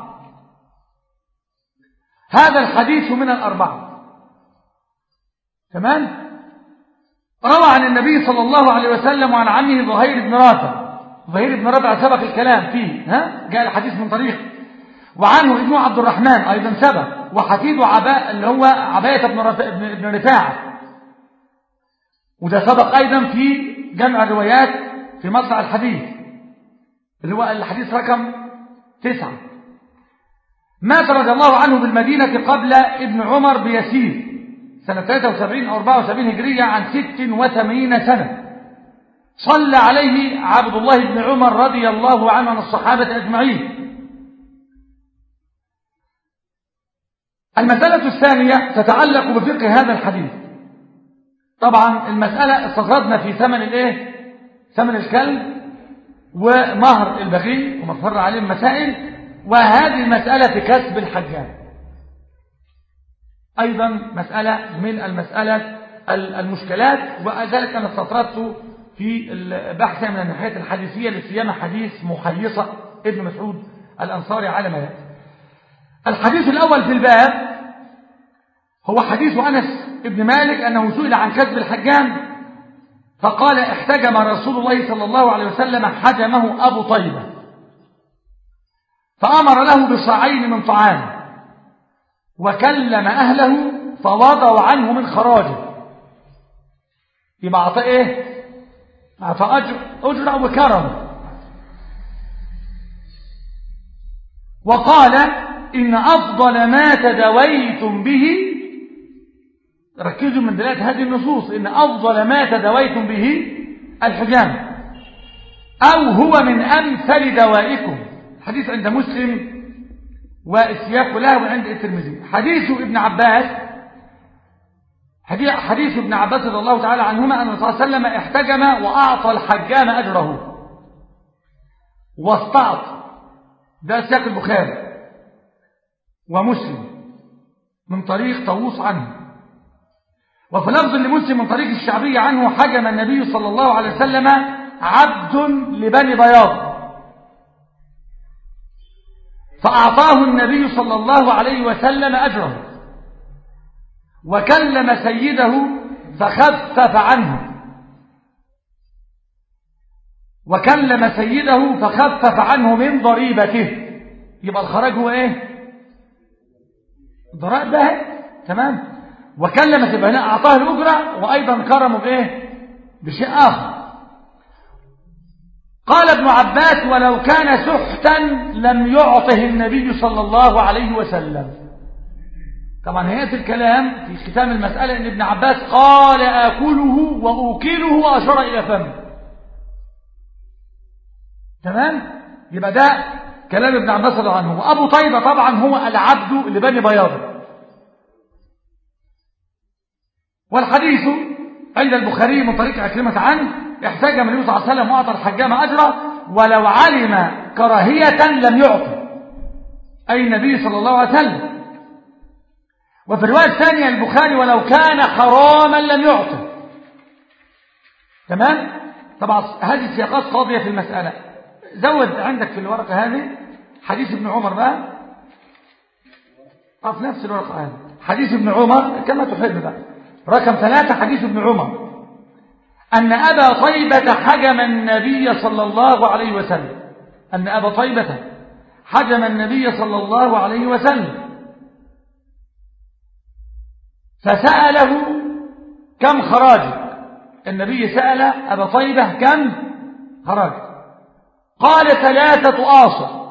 هذا الحديث من الأربعة تمام روى عن النبي صلى الله عليه وسلم وعن عمه ظهير بن رافع ظهير بن رافع سبق الكلام فيه ها جاء الحديث من طريق وعنه ابن عبد الرحمن أيضا سبق وحفيد عباء اللي هو عباية بن, رفاعة بن رفاعة وده سبق أيضا في جمع الروايات في مطلع الحديث اللي هو الحديث رقم تسعة مات رضي الله عنه بالمدينة قبل ابن عمر بيسير سنة 73 أو 74 هجرية عن 86 سنة صلى عليه عبد الله بن عمر رضي الله عنه عن الصحابة أجمعين المسألة الثانية تتعلق بفقه هذا الحديث طبعا المسألة استطردنا في ثمن الايه ثمن الكلب ومهر البغي ومفر عليه المسائل وهذه المسألة في كسب الحجاج أيضا مسألة من المسألة المشكلات وذلك أنا استطردت في البحث من الناحية الحديثية لسيما حديث محيصة ابن مسعود الأنصاري على ما يأتي الحديث الأول في الباب هو حديث أنس ابن مالك أنه سئل عن كسب الحجام فقال احتجم رسول الله صلى الله عليه وسلم حجمه أبو طيبة فأمر له بصاعين من طعام وكلم أهله فوضعوا عنه من خراجه يبقى أعطى إيه أعطى أجر أجر وكرم وقال إن أفضل ما تدويتم به ركزوا من دلالة هذه النصوص إن أفضل ما تدويتم به الحجام أو هو من أمثل دوائكم حديث عند مسلم والسياق له عند الترمذي حديث ابن عباس حديث ابن عباس رضي الله تعالى عنهما أن صلى الله عليه وسلم احتجم وأعطى الحجام أجره واستعط ده سياق البخاري ومسلم من طريق طاووس عنه وفي لفظ لمسلم من طريق الشعبي عنه حجم النبي صلى الله عليه وسلم عبد لبني بياض فأعطاه النبي صلى الله عليه وسلم أجره وكلم سيده فخفف عنه وكلم سيده فخفف عنه من ضريبته يبقى الخراج هو ايه ضرائب ده تمام وكلم سيده هنا اعطاه الاجره وايضا كرمه بايه بشيء اخر قال ابن عباس ولو كان سحتا لم يعطه النبي صلى الله عليه وسلم طبعا هي الكلام في ختام المسألة ان ابن عباس قال آكله وأوكله وأشار إلى فمه تمام يبقى ده كلام ابن عباس رضي الله عنه وأبو طيبة طبعا هو العبد لبني بياض والحديث عند البخاري من طريق عكرمة عنه احتاج النبي صلى الله عليه وسلم وأعطى الحجام أجره ولو علم كراهية لم يعطي أي النبي صلى الله عليه وسلم وفي الرواية الثانية البخاري ولو كان حراما لم يعطي تمام طبعا هذه السياقات قاضية في المسألة زود عندك في الورقة هذه حديث ابن عمر بقى في نفس الورقة هذه حديث ابن عمر كما تحب بقى رقم ثلاثة حديث ابن عمر أن أبا طيبة حجم النبي صلى الله عليه وسلم أن أبا طيبة حجم النبي صلى الله عليه وسلم فسأله كم خراجك النبي سأل أبا طيبة كم خراجك قال ثلاثة آصر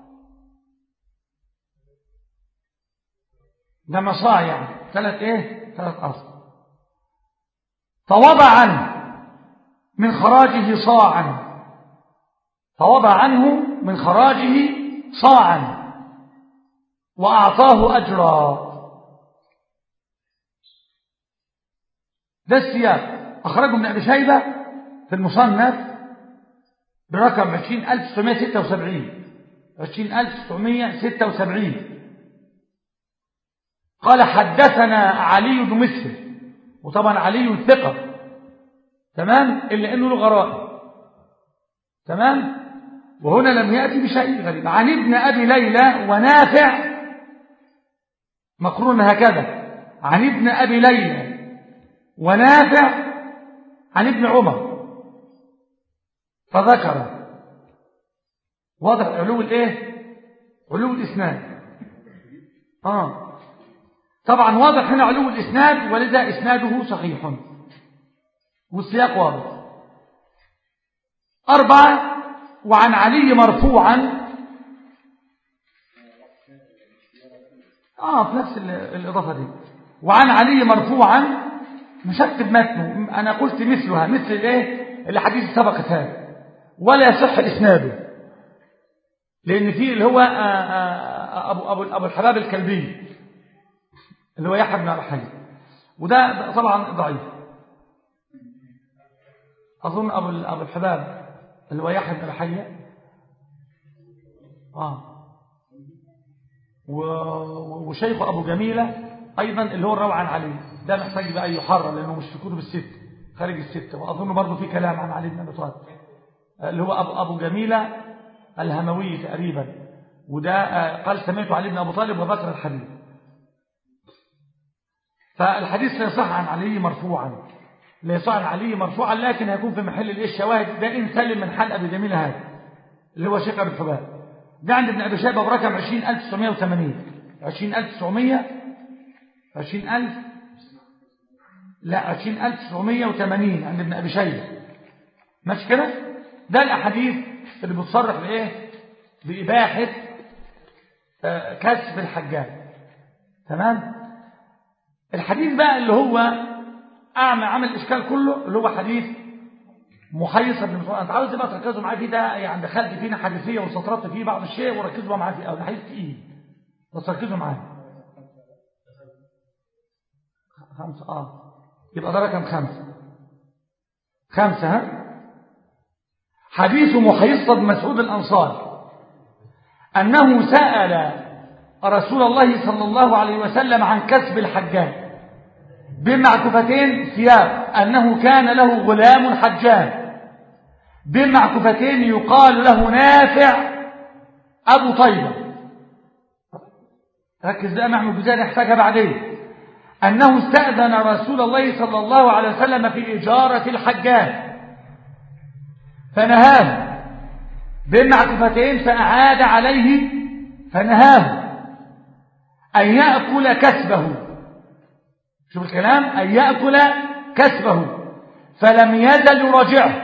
ده مصاع يعني ثلاث ايه ثلاث آصر فوضع عنه من خراجه صاعا فوضع عنه من خراجه صاعا وأعطاه أجرا ده السياق أخرجه من أبي شيبة في المصنف برقم 20976 20976 قال حدثنا علي بن مسلم وطبعا علي ثقة تمام إلا أنه له غرائب تمام وهنا لم يأتي بشيء غريب عن ابن أبي ليلى ونافع مقرون هكذا عن ابن أبي ليلى ونافع عن ابن عمر فذكر واضح علو الايه علو الاسناد اه طبعا واضح هنا علو الاسناد ولذا اسناده صحيح والسياق واضح أربعة وعن علي مرفوعا آه في نفس الإضافة دي وعن علي مرفوعا مش هكتب متنه أنا قلت مثلها مثل الإيه الحديث سبق هذا ولا يصح إسناده لأن فيه اللي هو أبو, أبو, أبو الحباب الكلبي اللي هو يحيى بن أبي حي وده طبعا ضعيف أظن أبو أبو الحباب اللي هو يحيى بن أبي حي آه وشيخه أبو جميلة أيضا اللي هو الروع عن علي ده محتاج بقى يحرر لأنه مش في كتب الست خارج الست وأظن برضه في كلام عن علي بن أبي طالب اللي هو أبو, أبو جميلة الهموي تقريبا وده قال سمعت علي بن أبو طالب وذكر الحديث فالحديث لا يصح عن علي مرفوعا لا يصح عن علي مرفوعا لكن هيكون في محل الايه الشواهد ده إن سلم من حال أبي جميلة هذا اللي هو شيخ أبي الحباب ده عند ابن أبي شيبة برقم 20980 20900 20000 لا 20980 عند ابن أبي شيبة ماشي كده ده الأحاديث اللي بتصرح بإيه بإباحة آه، كسب الحجاج تمام الحديث بقى اللي هو أعمى عمل الإشكال كله اللي هو حديث محيصة بن مسعود أنت عاوز بقى تركزوا معايا فيه ده يعني دخلت فينا حديثية وسطرت فيه بعض الشيء وركزوا بقى معايا فيه أو ده حديث تقيل بس ركزوا معايا خمسة آه يبقى ده رقم خمسة خمسة ها حديث محيصة بن مسعود الأنصاري أنه سأل رسول الله صلى الله عليه وسلم عن كسب الحجاج بمعكفتين ثياب أنه كان له غلام حجاج بمعكفتين يقال له نافع أبو طيبة ركز بقى مع الجزائر يحتاجها بعدين أنه استأذن رسول الله صلى الله عليه وسلم في إجارة الحجاج فنهاه بمعكفتين فأعاد عليه فنهاه أن يأكل كسبه شوف الكلام أن يأكل كسبه فلم يزل يراجعه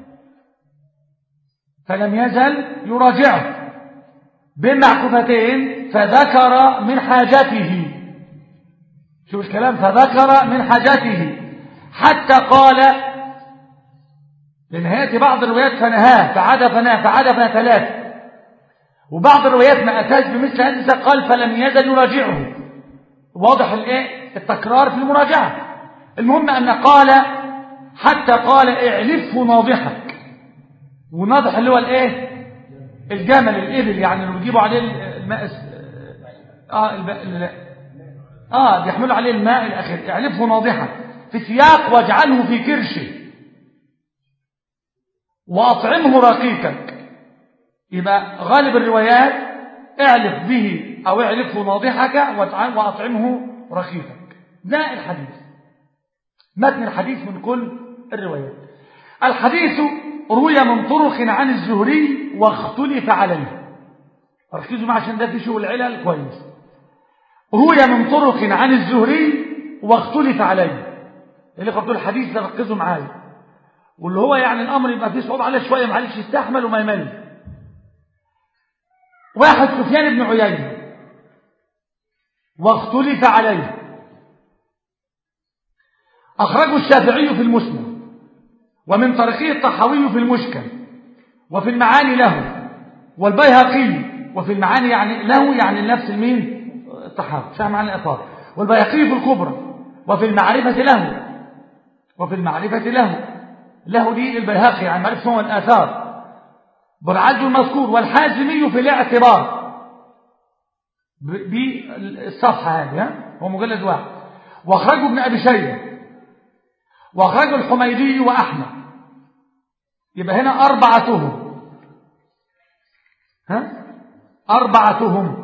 فلم يزل يراجعه بمعكفتين فذكر من حاجته شوف الكلام فذكر من حاجته حتى قال لنهاية بعض الروايات فنهاه فعاد فناه فعاد فناه ثلاث وبعض الروايات ما أتاش بمثل هذا قال فلم يزل يراجعه واضح الايه التكرار في المراجعة المهم أن قال حتى قال اعلفه ناضحك وناضح اللي هو الايه الجمل الإبل يعني اللي بيجيبوا عليه الماء اه الب... اه بيحملوا عليه الماء الأخير اعلفه ناضحا في سياق واجعله في كرشه وأطعمه رقيقك يبقى غالب الروايات اعلف به أو اعلفه ناضحك وأطعمه رقيقك ده الحديث متن الحديث من كل الروايات الحديث روي من طرق عن الزهري واختلف عليه ركزوا معي عشان ده في شغل علل كويس روي من طرق عن الزهري واختلف عليه اللي قلت الحديث ده ركزوا معايا واللي هو يعني الامر يبقى فيه صعوبه عليه شويه معلش يستحمل وما يمل واحد سفيان بن عيينه واختلف عليه أخرجه الشافعي في المسلم ومن طريقه الطحاوي في المشكل وفي المعاني له والبيهقي وفي المعاني يعني له يعني نفس المين الطحاوي شاء معنى الإطار والبيهقي في الكبرى وفي المعرفة له وفي المعرفة له له دي البيهقي يعني معرفة هو الآثار برعج المذكور والحازمي في الاعتبار بالصفحة هذه هو مجلد واحد واخرجه ابن أبي شيبة واخرجه الحميدي وأحمد يبقى هنا أربعتهم ها أربعتهم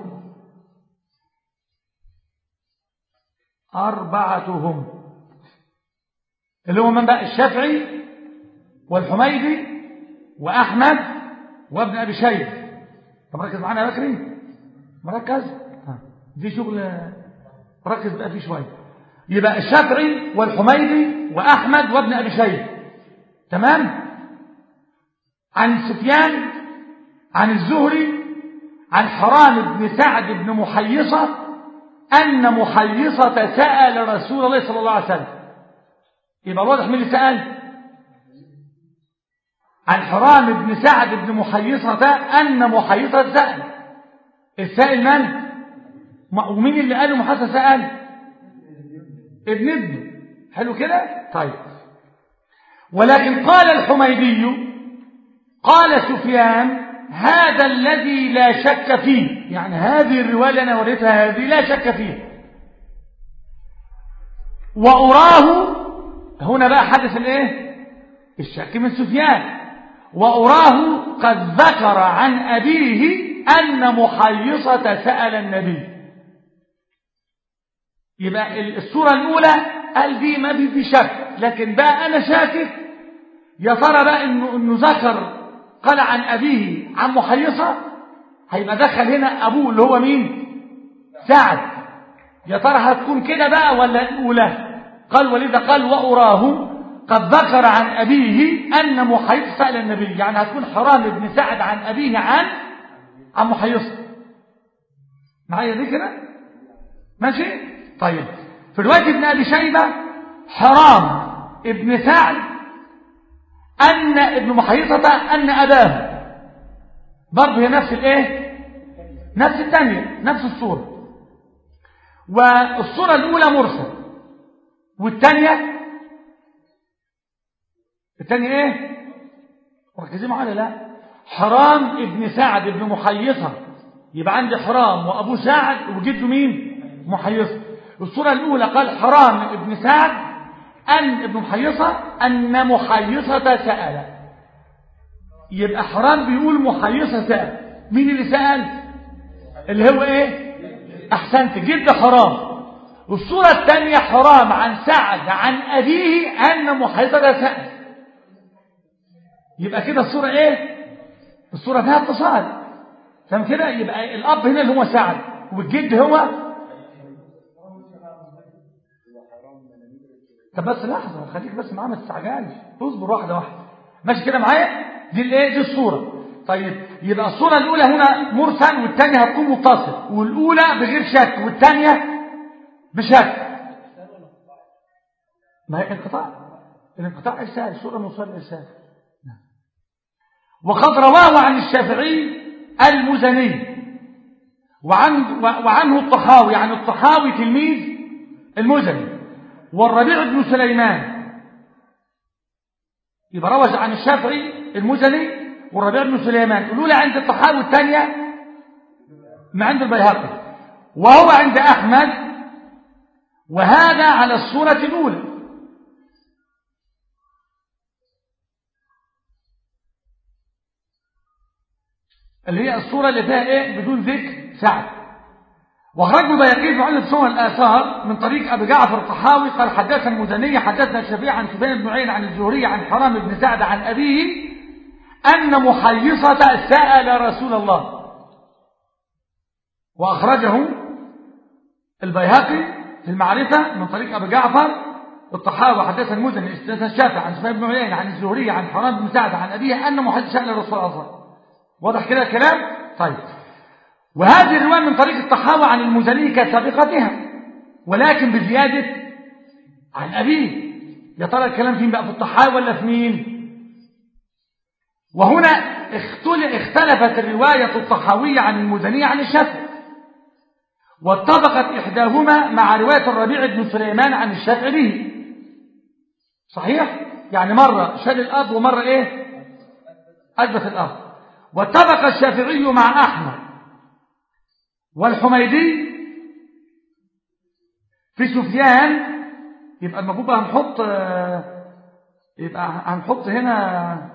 أربعتهم اللي هو من بقى الشافعي والحميدي وأحمد وابن أبي شيبة طب ركز معانا يا بكري مركز دي شغل ركز بقى فيه شوية يبقى الشافعي والحميدي وأحمد وابن أبي شيبة تمام عن سفيان عن الزهري عن حرام بن سعد بن محيصة أن محيصة سأل رسول الله صلى الله عليه وسلم يبقى واضح مين اللي سأل عن حرام بن سعد بن محيصة أن محيصة سأل السائل من؟ ومين اللي قال محيصة سأل؟ ابن ابنه حلو كده؟ طيب ولكن قال الحميدي قال سفيان هذا الذي لا شك فيه يعني هذه الرواية اللي أنا وريتها هذه لا شك فيه وأراه هنا بقى حدث الايه الشك من سفيان وأراه قد ذكر عن أبيه أن محيصة سأل النبي يبقى الصورة الأولى قال دي ما في في شك لكن بقى أنا شاكك يا ترى بقى إنه, إنه ذكر قال عن أبيه عن محيصة هيبقى دخل هنا أبوه اللي هو مين سعد يا ترى هتكون كده بقى ولا الأولى قال ولذا قال وأراه قد ذكر عن أبيه أن محيص سأل النبي يعني هتكون حرام بن سعد عن أبيه عن عن محيص معايا دي كده ماشي طيب في رواية ابن أبي شيبة حرام ابن سعد أن ابن محيصة أن أباه برضه هي نفس الايه نفس الثانية نفس الصورة والصورة الأولى مرسل والثانية الثانية ايه مركزين معايا لا حرام ابن سعد ابن محيصة يبقى عندي حرام وأبو سعد وجده مين محيصة الصورة الأولى قال حرام ابن سعد أن ابن محيصة أن محيصة سأل يبقى حرام بيقول محيصة سأل مين اللي سأل اللي هو ايه أحسنت جد حرام الصورة الثانية حرام عن سعد عن أبيه أن محيصة سأل يبقى كده الصورة ايه الصورة فيها اتصال فهم كده يبقى الأب هنا اللي هو سعد والجد هو طب بس لحظة خليك بس معاه ما تستعجلش اصبر واحدة واحدة ماشي كده معايا دي الايه دي الصورة طيب يبقى الصورة الأولى هنا مرسل والثانية هتكون متصل والأولى بغير شك والثانية بشك ما هي انقطاع الانقطاع إرسال الصورة موصل إرسال وقد رواه عن الشافعي المزني وعن وعنه الطحاوي يعني الطحاوي تلميذ المزني والربيع بن سليمان يبقى روج عن الشافعي المزني والربيع بن سليمان الأولى عند الطحاوي والثانية ما عند البيهقي وهو عند أحمد وهذا على الصورة الأولى اللي هي الصورة اللي فيها ايه بدون ذكر سعد وخرج البيهقي في علم سنن الآثار من طريق أبي جعفر الطحاوي قال حدثنا المدني حدثنا الشافعي عن سفيان بن عين عن الزهري عن حرام بن سعد عن أبيه أن محيصة سأل رسول الله وأخرجه البيهقي في المعرفة من طريق أبي جعفر الطحاوي حدثنا المزني حدثنا الشافعي عن سفيان بن عين عن الزهري عن حرام بن سعد عن أبيه أن محيصة سأل رسول الله واضح كده الكلام طيب وهذه الرواية من طريق الطحاوى عن المزني كسابقتها ولكن بزيادة عن أبيه يا ترى الكلام فين بقى في الطحاوى ولا في مين وهنا اختلفت الرواية الطحاوية عن المزني عن الشافعي واتفقت إحداهما مع رواية الربيع بن سليمان عن الشافعي به صحيح؟ يعني مرة شال الأب ومرة إيه؟ أثبت الأب واتفق الشافعي مع أحمد والحميدي في سفيان يبقى المفروض بقى هنحط يبقى هنحط هنا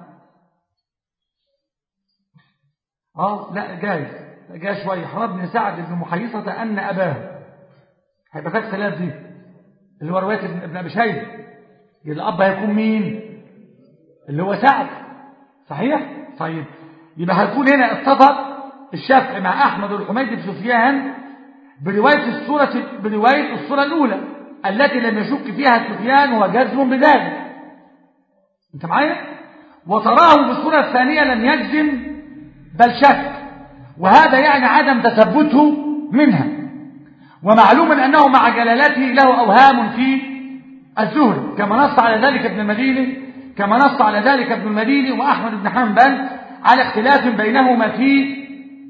اه لا جاي جاي شويه حرام بن سعد بن محيصة أن أباه هيبقى فيها اختلاف دي اللي هو رواية ابن أبي شيبة الأب هيكون مين اللي هو سعد صحيح طيب يبقى هيكون هنا اتفق الشافعي مع أحمد والحميد بن سفيان برواية الصورة برواية الصورة الأولى التي لم يشك فيها سفيان وجزم بذلك أنت معايا وتراه بالصورة الثانية لم يجزم بل شك وهذا يعني عدم تثبته منها ومعلوم أنه مع جلالته له أوهام في الزهر كما نص على ذلك ابن المديني كما نص على ذلك ابن المديني وأحمد بن حنبل على اختلاف بينهما في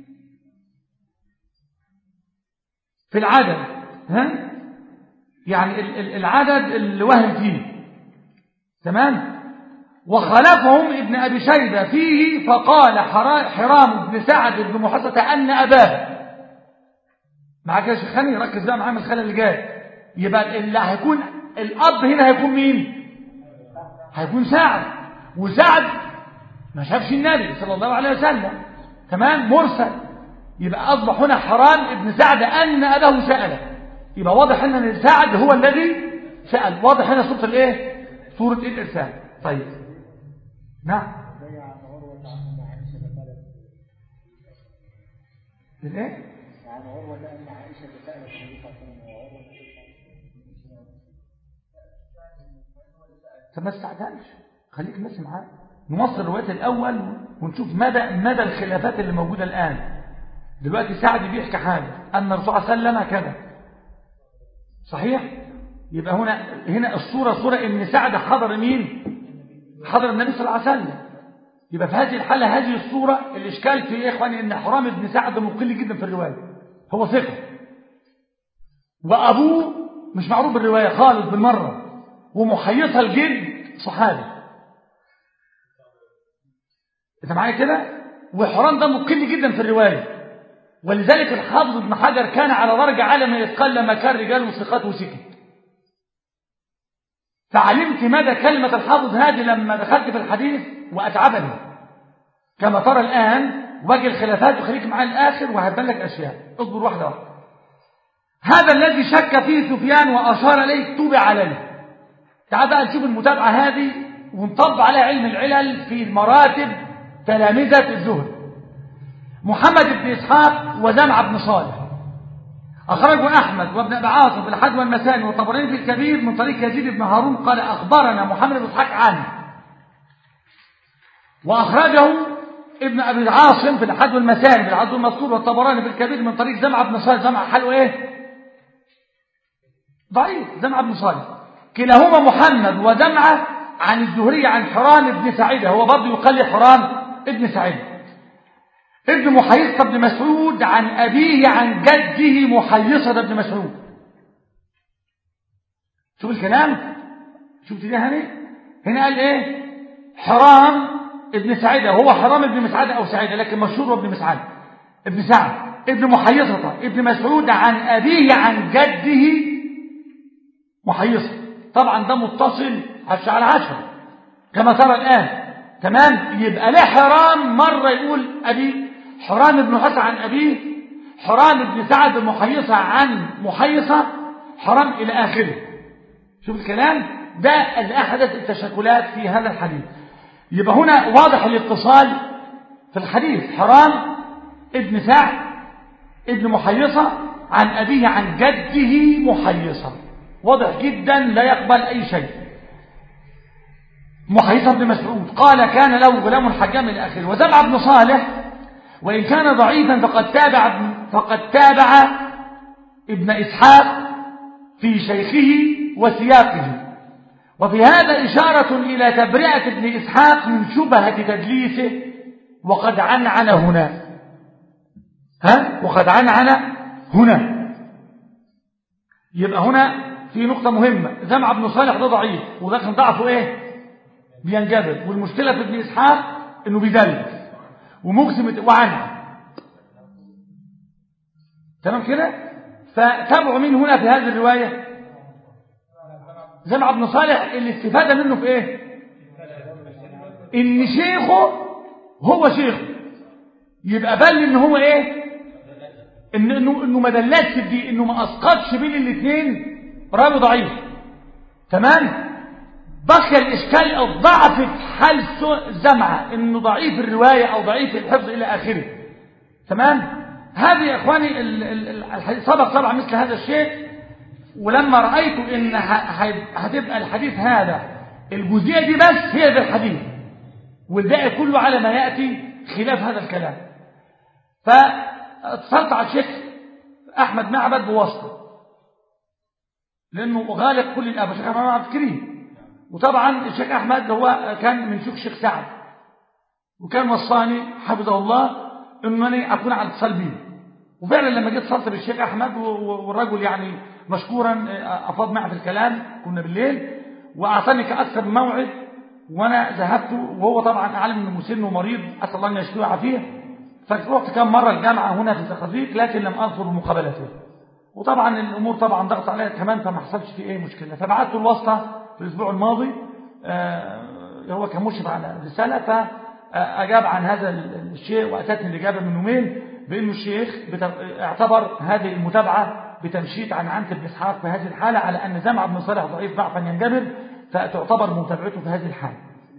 في العدد ها يعني العدد اللي وهم فيه تمام وخلفهم ابن أبي شيبة فيه فقال حرام بن سعد بن محصة أن أباه معاك يا شيخاني ركز بقى معايا من الخلل اللي جاي يبقى اللي هيكون الأب هنا هيكون مين هيكون سعد وسعد ما شافش النبي صلى الله عليه وسلم تمام مرسل يبقى أصبح هنا حرام ابن سعد أن أباه سأله يبقى واضح أن سعد هو الذي سأل واضح هنا صورة الإيه صورة إيه الإرسال طيب نعم الإيه عن عروة أن عائشة سألت النبي صلى الله عليه وسلم وعروة طب ما تستعجلش خليك بس معايا نوصل الروايات الأول ونشوف مدى مدى الخلافات اللي موجودة الآن دلوقتي سعد بيحكي حاجة أن الرسول صلى الله عليه وسلم كذا صحيح يبقى هنا هنا الصورة صورة إن سعد حضر مين حضر النبي صلى الله عليه وسلم يبقى في هذه الحالة هذه الصورة الإشكال في إيه يا إخواني إن حرام بن سعد مقل جدا في الرواية هو ثقة وأبوه مش معروف بالرواية خالص بالمرة ومحيطها الجد صحابي انت معايا كده وحرام ده مقل جدا في الرواية ولذلك الحافظ ابن حجر كان على درجة عالية من الإتقان لما كان رجال وثقات وسكت فعلمت مدى كلمة الحافظ هذه لما دخلت في الحديث وأتعبني كما ترى الآن وجه الخلافات وخليك معايا الآخر وهبان لك أشياء اصبر واحدة واحدة هذا الذي شك فيه سفيان وأشار إليه توبع عليه تعال بقى نشوف المتابعة هذه ونطبق عليها علم العلل في مراتب تلامذة الزهد محمد بن إسحاق وزمعة بن صالح أخرجه أحمد وابن أبي عاصم في الحج والمساني والطبراني في الكبير من طريق يزيد بن هارون قال أخبرنا محمد بن إسحاق عنه وأخرجه ابن أبي عاصم في الحج والمساني في العدل المذكور والطبراني في الكبير من طريق زمعة بن صالح زمعة حلو إيه؟ ضعيف زمعة بن صالح كلاهما محمد وزمعة عن الزهري عن حرام بن سعيد هو برضه يقال حرام ابن سعيد ابن محيصة بن مسعود عن أبيه عن جده محيصة بن مسعود شوف الكلام شوف دي هنا هنا قال ايه حرام ابن سعيدة هو حرام ابن مسعدة أو سعيدة لكن مشهور ابن مسعدة ابن سعد ابن محيصة ابن مسعود عن أبيه عن جده محيصة طبعا ده متصل على عشرة كما ترى الآن تمام يبقى له حرام مرة يقول أبي حرام بن حسن عن أبيه حرام بن سعد بن محيصة عن محيصة حرام إلى آخره شوف الكلام ده اللي أحدث التشكلات في هذا الحديث يبقى هنا واضح الاتصال في الحديث حرام ابن سعد ابن محيصة عن أبيه عن جده محيصة واضح جدا لا يقبل أي شيء محيصة بن مسعود قال كان له غلام حجام إلى آخره وزمع بن صالح وإن كان ضعيفا فقد تابع فقد تابع ابن إسحاق في شيخه وسياقه وفي هذا إشارة إلى تبرئة ابن إسحاق من شبهة تدليسه وقد عنعن هنا ها وقد عنعن هنا يبقى هنا في نقطة مهمة زمع بن صالح ده ضعيف وده كان ضعفه ايه بينجبر والمشكلة في ابن إسحاق انه بيدلس ومقسم وعنع تمام كده فتابعوا مين هنا في هذه الرواية زمع بن صالح الاستفادة منه في ايه ان شيخه هو شيخه يبقى بل ان هو ايه إن انه انه ما دلتش دي انه ما اسقطش بين الاثنين راوي ضعيف تمام بقي الاشكال الضعف في حال زمعه انه ضعيف الروايه او ضعيف الحفظ الى اخره تمام هذه يا اخواني الحديث سبق طبعا مثل هذا الشيء ولما رايت ان هتبقى الحديث هذا الجزئيه دي بس هي ذا الحديث والباقي كله على ما ياتي خلاف هذا الكلام فاتصلت على الشيخ احمد معبد بواسطه لانه غالب كل الاب الشيخ احمد عبد الكريم وطبعا الشيخ احمد هو كان من شيوخ الشيخ سعد وكان وصاني حفظه الله انني اكون على اتصال به وفعلا لما جيت اتصلت بالشيخ احمد والرجل يعني مشكورا افاض معي في الكلام كنا بالليل واعطاني كاكثر من موعد وانا ذهبت وهو طبعا اعلم انه مسن ومريض اسال الله ان يشفيه ويعافيه فرحت كم مره الجامعه هنا في الزقازيق لكن لم اذكر مقابلته وطبعا الامور طبعا ضغط عليها كمان فما حصلش فيه اي مشكله فبعت له الواسطه في الاسبوع الماضي آه هو كان مشرف على رساله فاجاب عن هذا الشيء واتتني الاجابه من يومين بانه الشيخ اعتبر هذه المتابعه بتمشيط عن عنت بن اسحاق في هذه الحاله على ان زمع بن صالح ضعيف ضعفا ينجبر فتعتبر متابعته في هذه الحاله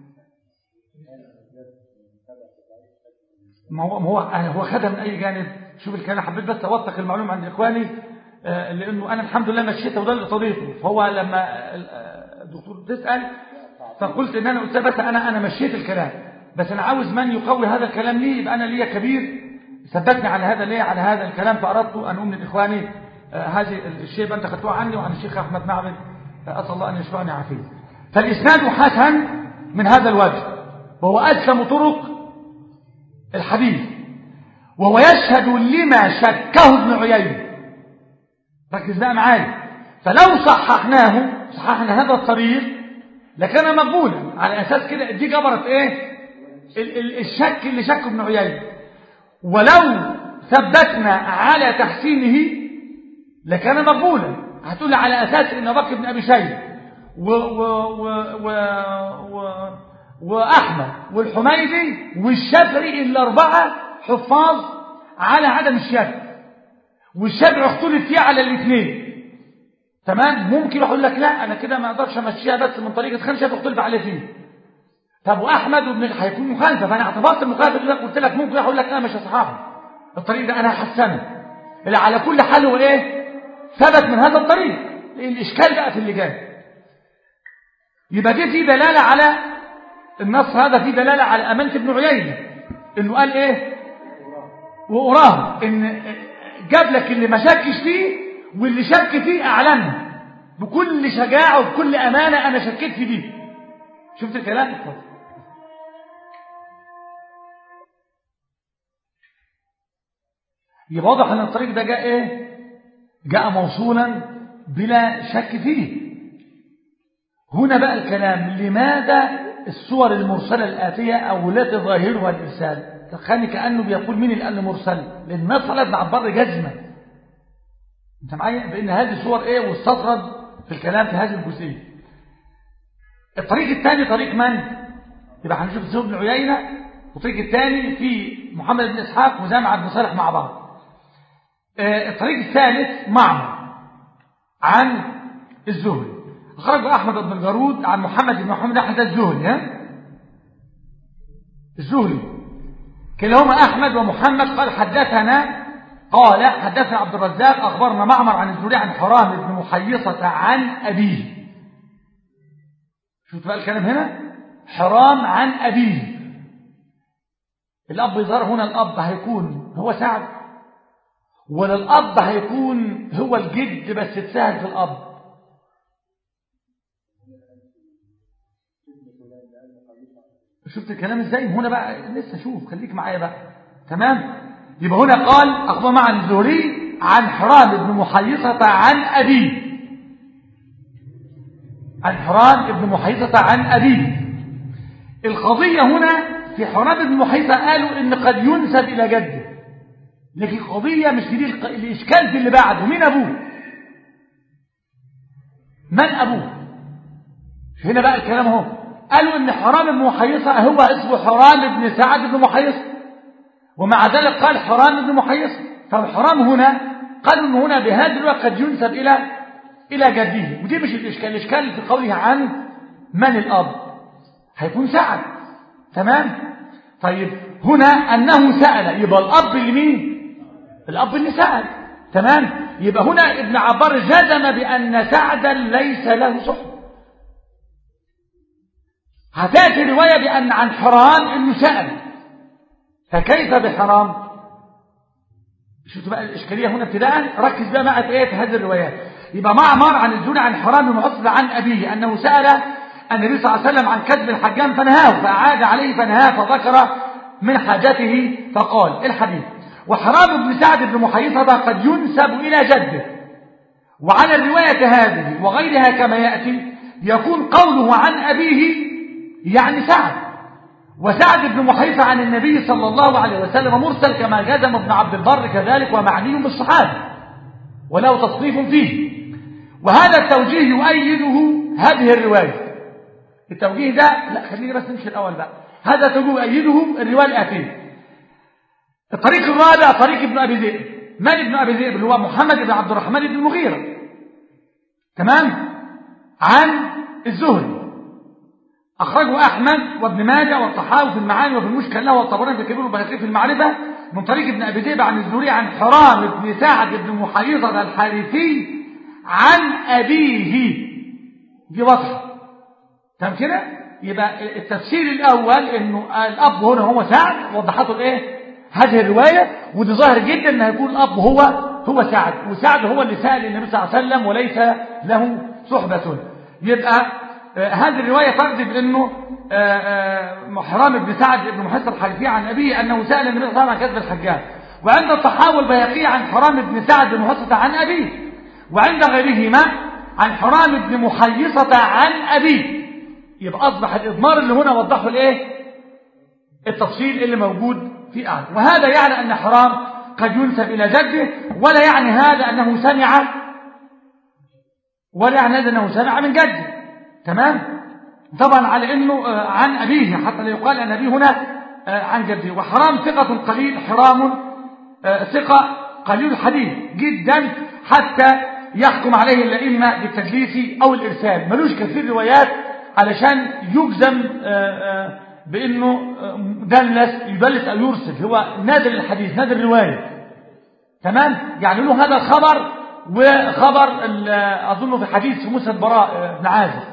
ما هو هو هو خدها من اي جانب شوف الكلام حبيت بس اوثق المعلومه عند اخواني لانه انا الحمد لله مشيته وده اللي طريقه فهو لما الدكتور تسال فقلت ان انا قلت بس انا انا مشيت الكلام بس انا عاوز من يقوي هذا الكلام لي يبقى انا ليا كبير ثبتني على هذا ليه على هذا الكلام فأردت أن أمن إخواني آه هذه الشيء أنت خدتوه عني وعن الشيخ أحمد معبد آه أسأل الله أن يشفعني عافية فالإسناد حسن من هذا الوجه وهو أسلم طرق الحديث وهو يشهد لما شكه ابن عيينة ركز بقى معايا فلو صححناه صححنا هذا الطريق لكان مقبولا على أساس كده دي جبرت إيه ال ال الشك اللي شكه ابن عيينة ولو ثبتنا على تحسينه لكان مقبولا هتقول لي على أساس إن بكر بن أبي شيبة و و و و و وأحمد والحميدي والشافعي الأربعة حفاظ على عدم الشك والشافعي اختلف فيه على الاثنين تمام ممكن يقول لك لا أنا كده ما أقدرش أمشيها بس من طريقة خمسة شافعي اختلف عليه فيه طب وأحمد وابن هيكون مخالفة فأنا اعتبرت المخالفة اللي قلت لك ممكن أقول لك أنا مش هصححه الطريق ده أنا هحسنه اللي على كل حال هو إيه ثبت من هذا الطريق الإشكال بقى في اللي جاي يبقى دي في دلالة على النص هذا فيه دلالة على أمانة ابن عيينة إنه قال إيه وأراه إن جاب لك اللي ما شكش فيه واللي شك فيه أعلنه بكل شجاعة وبكل أمانة أنا شكيت في دي شفت الكلام يبقى واضح ان الطريق ده جاء ايه جاء موصولا بلا شك فيه هنا بقى الكلام لماذا الصور المرسلة الآتية أو التي ظاهرها الإرسال تخيل كأنه بيقول مين اللي قال مرسل لأن الناس طلعت مع بر جزمة أنت معايا بأن هذه صور إيه واستطرد في الكلام في هذه الجزئية الطريق الثاني طريق من؟ يبقى هنشوف سيد بن عيينة والطريق الثاني في محمد بن إسحاق وزامع بن صالح مع بعض الطريق الثالث معمر عن الزهري أخرج أحمد بن الجارود عن محمد بن محمد أحمد الزهري ها؟ الزهري كلاهما أحمد ومحمد قال حدثنا قال حدثنا عبد الرزاق أخبرنا معمر عن الزهري عن حرام بن محيصة عن أبيه شوف بقى الكلام هنا حرام عن أبيه الأب يظهر هنا الأب هيكون هو سعد ولا الأب هيكون هو الجد بس تسهل في الأب شفت الكلام ازاي هنا بقى لسه شوف خليك معايا بقى تمام يبقى هنا قال أخبر مع الزهري عن حرام بن محيصة عن أبيه عن حرام بن محيصة عن أبيه القضية هنا في حرام بن محيصة قالوا إن قد ينسب إلى جده لكن القضية مش في دي الإشكال في اللي بعده مين أبوه من أبوه هنا بقى الكلام اهو قالوا إن حرام بن محيصة هو اسمه حرام بن سعد بن محيصة ومع ذلك قال حرام بن محيصة فالحرام هنا قالوا إن هنا بهذا الوقت قد ينسب إلى إلى جده ودي مش الإشكال الإشكال في قوله عن من الأب هيكون سعد تمام طيب هنا أنه سأل يبقى الأب لمين الأب اللي سأل تمام يبقى هنا ابن عبار جزم بأن سعدا ليس له صحبة هتأتي رواية بأن عن حرام إنه سأل فكيف بحرام شفتوا بقى الإشكالية هنا ابتداء ركز بقى معك إيه في هذه الروايات يبقى معمر عن الزهري عن حرام بن معصر عن أبيه أنه سأل النبي صلى الله عليه وسلم عن كذب الحجام فنهاه فأعاد عليه فنهاه فذكر من حاجته فقال الحديث وحرام بن سعد بن محيصة قد ينسب إلى جده وعلى الرواية هذه وغيرها كما يأتي يكون قوله عن أبيه يعني سعد وسعد بن محيصة عن النبي صلى الله عليه وسلم مرسل كما جزم ابن عبد البر كذلك ومعني بالصحابة وله تصنيف فيه وهذا التوجيه يؤيده هذه الرواية التوجيه ده لا خليني بس نمشي الأول بقى هذا التوجيه يؤيده الرواية الآتية الطريق الرابع طريق ابن أبي ذئب من ابن أبي ذئب اللي هو محمد بن عبد الرحمن بن المغيرة تمام عن الزهري أخرجه أحمد وابن ماجه والطحاوي في المعاني وفي المشكل له والطبراني في الكبير والبهقي في المعرفة من طريق ابن أبي ذئب عن الزهري عن حرام بن سعد بن محيصة الحارثي عن أبيه دي واضحة تمام كده يبقى التفسير الأول إنه الأب هنا هو سعد وضحته الإيه هذه الرواية ودي ظاهر جدا ان هيكون الاب هو هو سعد وسعد هو اللي سأل النبي صلى الله عليه وسلم وليس له صحبة يبقى آه هذه الرواية تقضي بأنه آه آه محرام بن سعد بن محسن الحلفي عن أبيه أنه سأل النبي صلى الله عليه وسلم عن كذب الحجاج وعند الطحاوي البيهقي عن حرام بن سعد بن محسن عن أبيه وعند غيرهما عن حرام بن محيصة عن أبيه يبقى أصبح الإضمار اللي هنا وضحه الإيه التفصيل اللي موجود في أعلى وهذا يعني أن حرام قد ينسب إلى جده ولا يعني هذا أنه سمع ولا يعني هذا أنه سمع من جده تمام طبعا على أنه عن أبيه حتى لا يقال أن أبيه هنا عن جده وحرام ثقة قليل حرام ثقة قليل الحديث جدا حتى يحكم عليه الأئمة بالتدليس أو الإرسال ملوش كثير روايات علشان يجزم بأنه دلس يدلس أو يرسل هو نادر الحديث نادر الرواية تمام يعني له هذا الخبر وخبر أظنه في حديث في مسند براء بن عازب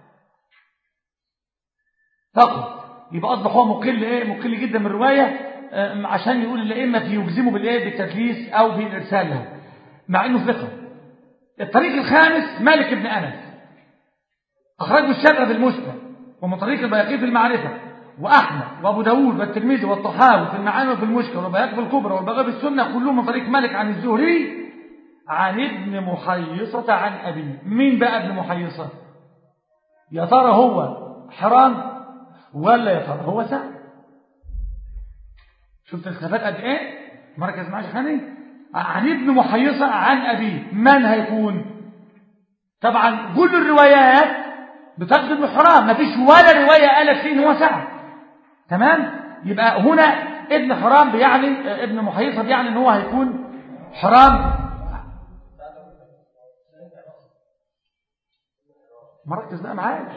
فقط يبقى أصبح هو مقل إيه مقل جدا من الرواية عشان يقول الأئمة يجزموا بالإيه بالتدليس أو بالإرسال له مع إنه ثقة الطريق الخامس مالك بن أنس أخرجه الشافعي في المسند ومن طريق البياقي في المعرفة وأحمد وأبو داود والترمذي والطحاوي في المعاني وفي المشكل والبياقي في الكبرى والبغوي في السنة كلهم من طريق مالك عن الزهري عن ابن محيصة عن أبيه مين بقى ابن محيصة يا ترى هو حرام ولا يا ترى هو سعد شفت الخلافات قد ايه مركز معاش خاني عن ابن محيصة عن أبيه من هيكون طبعا كل الروايات بتقدم الحرام ما فيش ولا رواية قالت فيه ان هو سعد تمام يبقى هنا ابن حرام بيعني ابن محيصة بيعني ان هو هيكون حرام مركز بقى معايا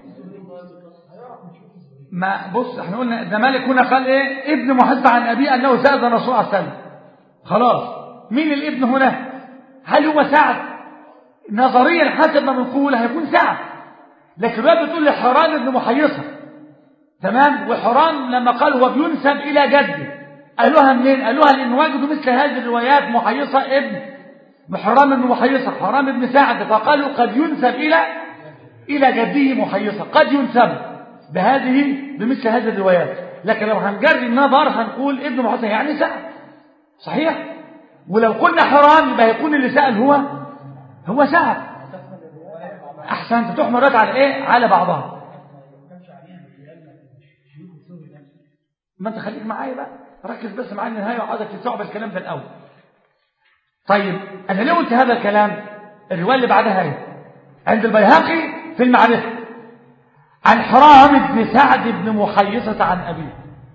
ما بص احنا قلنا ده مالك هنا قال ايه ابن محيصة عن ابيه انه سأل الرسول صلى الله عليه وسلم خلاص مين الابن هنا هل هو سعد نظريا حسب ما بنقول هيكون سعد لكن الرواية بتقول لي حرام ابن محيصة تمام وحرام لما قال هو بينسب إلى جده قالوها منين قالوها لأن وجدوا مثل هذه الروايات محيصة ابن حرام ابن محيصة حرام ابن سعد فقالوا قد ينسب إلى إلى جده محيصة قد ينسب بهذه بمثل هذه الروايات لكن لو هنجري النظر هنقول ابن محيصة يعني سعد صحيح ولو قلنا حرام يبقى هيكون اللي سأل هو هو سعد احسنت تحمل رات على ايه على بعضها ما انت خليك معايا بقى ركز بس معايا النهايه وعايزك تستوعب الكلام ده الاول طيب انا ليه قلت هذا الكلام الروايه اللي بعدها ايه عند البيهقي في المعرفه عن حرام بن سعد بن محيصة عن أبيه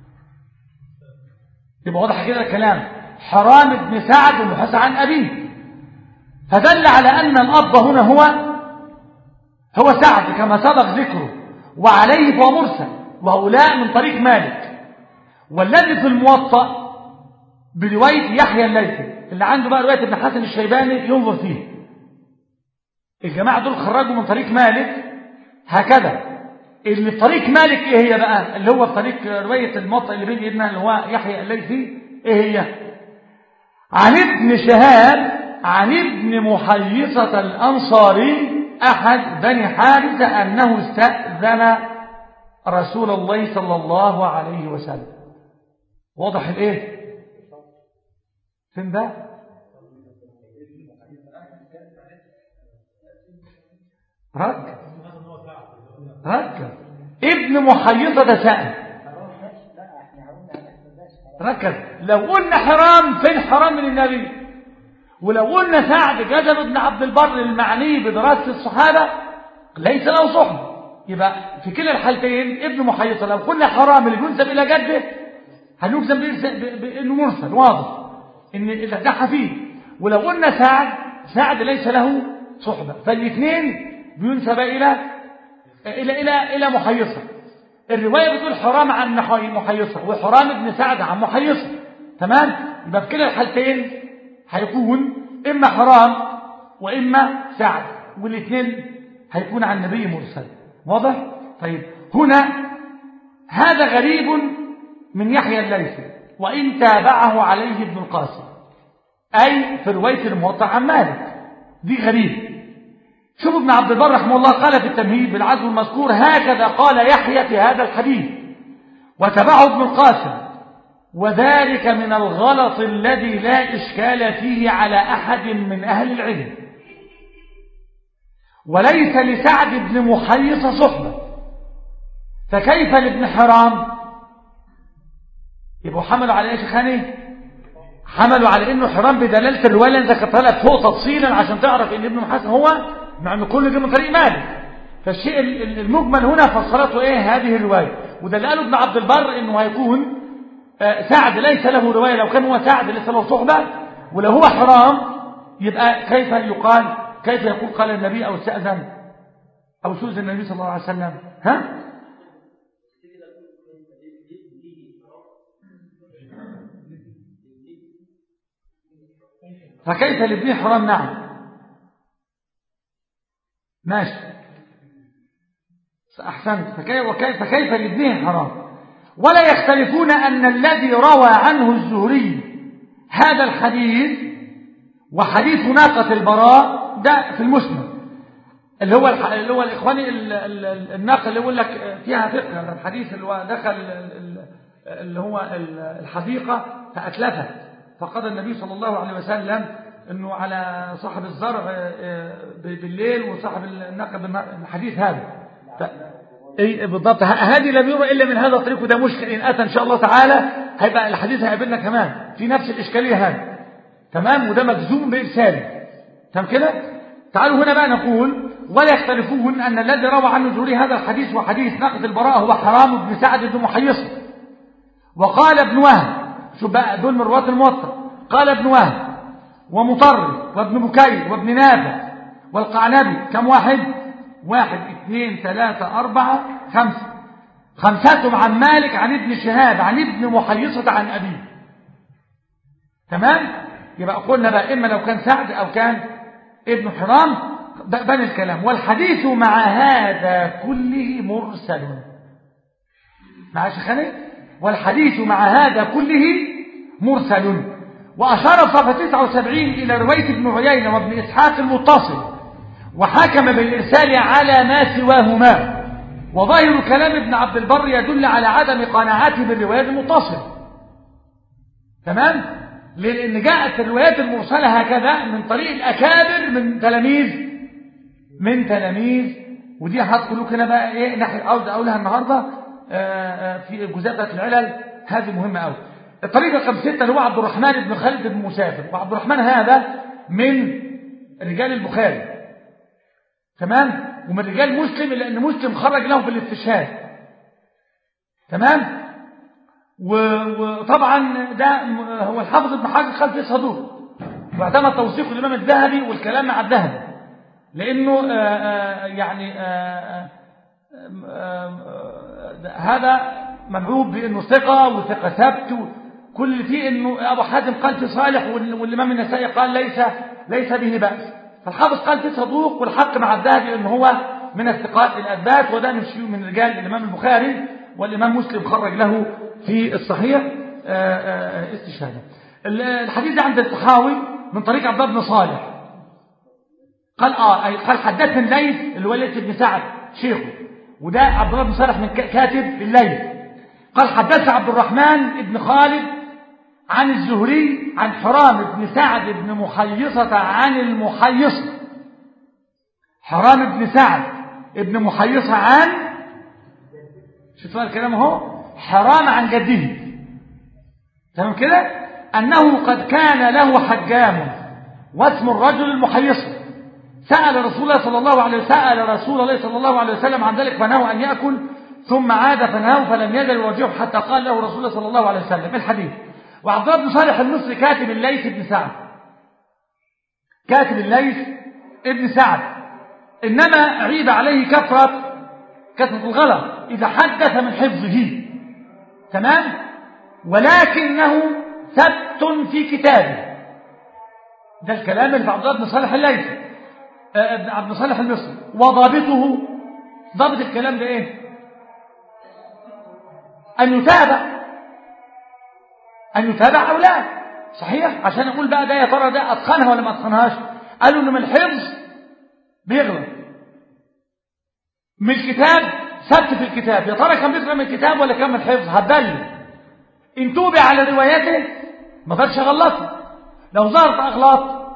يبقى واضح كده الكلام حرام بن سعد بن محيصة عن أبيه فدل على أن الأب هنا هو هو سعد كما سبق ذكره وعليه فهو مرسل وهؤلاء من طريق مالك والذي في الموطأ برواية يحيى الليثي اللي عنده بقى رواية ابن حسن الشيباني ينظر فيه الجماعة دول خرجوا من طريق مالك هكذا اللي في طريق مالك ايه هي بقى اللي هو في طريق رواية الموطأ اللي بين ايدنا اللي هو يحيى الليثي ايه هي عن ابن شهاب عن ابن محيصة الأنصاري أحد بني حارثة أنه استأذن رسول الله صلى الله عليه وسلم واضح الايه فين ده ركز ركز ابن محيصة سأل ركز لو قلنا حرام فين حرام من النبي ولو قلنا سعد جزم ابن عبد البر المعني بدراسة الصحابة ليس له صحبة يبقى في كلا الحالتين ابن محيصة لو قلنا حرام اللي بينسب إلى جده هنجزم بأنه مرسل واضح إن الدحى فيه ولو قلنا سعد سعد ليس له صحبة فالاثنين بينسب إلى إلى إلى إلى محيصة الرواية بتقول حرام عن محيصة وحرام ابن سعد عن محيصة تمام يبقى في كلا الحالتين هيكون إما حرام وإما سعد والاثنين هيكون عن النبي مرسل واضح؟ طيب هنا هذا غريب من يحيى الليثي وإن تابعه عليه ابن القاسم أي في رواية الموطأ عن مالك دي غريب شوف ابن عبد البر رحمه الله قال في التمهيد بالعزو المذكور هكذا قال يحيى في هذا الحديث وتبعه ابن القاسم وذلك من الغلط الذي لا إشكال فيه على أحد من أهل العلم وليس لسعد بن محيص صحبة فكيف لابن حرام يبقوا حملوا على ايش خاني حملوا على انه حرام بدلالة الرواية اللي انت ذكرتها لك فوق تفصيلا عشان تعرف ان ابن محسن هو مع ان كل دي من طريق مالك فالشيء المجمل هنا فسرته ايه هذه الرواية وده اللي قاله ابن عبد البر انه هيكون سعد ليس له رواية لو كان هو سعد ليس له صحبة ولو هو حرام يبقى كيف يقال كيف يقول قال النبي أو استأذن أو سوز النبي صلى الله عليه وسلم ها فكيف لابنه حرام نعم ماشي أحسنت فكيف, وكيف فكيف لابنه حرام ولا يختلفون أن الذي روى عنه الزهري هذا الحديث وحديث ناقة البراء ده في المسلم اللي هو اللي هو الاخواني الناقه اللي يقول لك فيها فقه الحديث اللي هو دخل اللي هو الحديقه فاتلفت فقضى النبي صلى الله عليه وسلم انه على صاحب الزرع بالليل وصاحب الناقه بالحديث هذا اي بالضبط هذه لم يرى الا من هذا الطريق وده مشكل ان اتى ان شاء الله تعالى هيبقى الحديث هيقابلنا كمان في نفس الاشكاليه هذه تمام وده مجزوم بارساله تمام كده تعالوا هنا بقى نقول ولا يختلفون أن الذي روى عنه زهري هذا الحديث وحديث نقد البراء هو حرام بن سعد بن محيص وقال ابن وهب شوف بقى دول من رواة الموطأ قال ابن وهب ومطرف وابن بكير وابن نافع والقعنبي كم واحد واحد اثنين ثلاثة أربعة خمسة خمساتهم عن مالك عن ابن شهاب عن ابن محيصة عن أبيه تمام يبقى قلنا بقى إما لو كان سعد أو كان ابن حرام بني الكلام والحديث مع هذا كله مرسل مع شيخاني والحديث مع هذا كله مرسل وأشار صفحة 79 إلى رواية ابن عيينة وابن إسحاق المتصل وحكم بالإرسال على ما سواهما وظاهر كلام ابن عبد البر يدل على عدم قناعته بالروايات المتصلة تمام؟ لأن جاءت الروايات المرسلة هكذا من طريق الأكابر من تلاميذ من تلاميذ ودي هدخلوك هنا بقى ايه ناحية عاوز اقولها النهاردة آآ آآ في الجزئية بتاعت العلل هذه مهمة قوي الطريقة رقم ستة اللي هو عبد الرحمن بن خالد بن مسافر وعبد الرحمن هذا من رجال البخاري تمام ومن رجال مسلم لأن مسلم خرج له في الاستشهاد تمام وطبعا ده هو الحافظ ابن حجر خلف فيه صدوق واعتمد توثيق الإمام الذهبي والكلام مع الذهبي لأنه آآ آآ يعني آآ هذا ممعوب بأنه ثقة وثقة ثبت كل فيه أنه أبو حاتم قال في صالح والإمام النسائي قال ليس ليس به بأس فالحافظ قال في صدوق والحق مع الذهبي أنه هو من الثقات الأثبات وده من شيوخ من رجال الإمام البخاري والإمام مسلم خرج له في الصحيح استشهاده الحديث ده عند الطحاوي من طريق عبد الله بن صالح قال اه أي قال حدثني الليث اللي هو الليث بن سعد شيخه وده عبد الله بن صالح من كاتب الليث قال حدث عبد الرحمن بن خالد عن الزهري عن حرام بن سعد بن محيصة عن المحيصة حرام بن سعد بن محيصة عن شوفوا الكلام اهو حرام عن جده تمام كده أنه قد كان له حجام واسم الرجل المحيصة سأل رسول الله صلى الله عليه وسلم سأل رسول الله صلى الله عليه وسلم عن ذلك فنهوا أن يأكل ثم عاد فنهوا فلم يزل يواجهه حتى قال له رسول الله صلى الله عليه وسلم الحديث وعبد الله بن صالح المصري كاتب الليث بن سعد كاتب الليث ابن سعد إنما عيب عليه كثرة كثرة الغلط إذا حدث من حفظه تمام ولكنه ثبت في كتابه ده الكلام اللي في عبد الله بن صالح الليثي ابن عبد صالح المصري وضابطه ضابط الكلام ده ايه ان يتابع أن يتابع أو لا صحيح عشان أقول بقى ده يا ترى ده أتقنها ولا ما أتقنهاش قالوا إن من الحفظ بيغلط من الكتاب ثبت في الكتاب يا ترى كان بيقرا من الكتاب ولا كان من الحفظ هتدلل ان توبع على روايته ما فاتش غلطه لو ظهرت اغلاط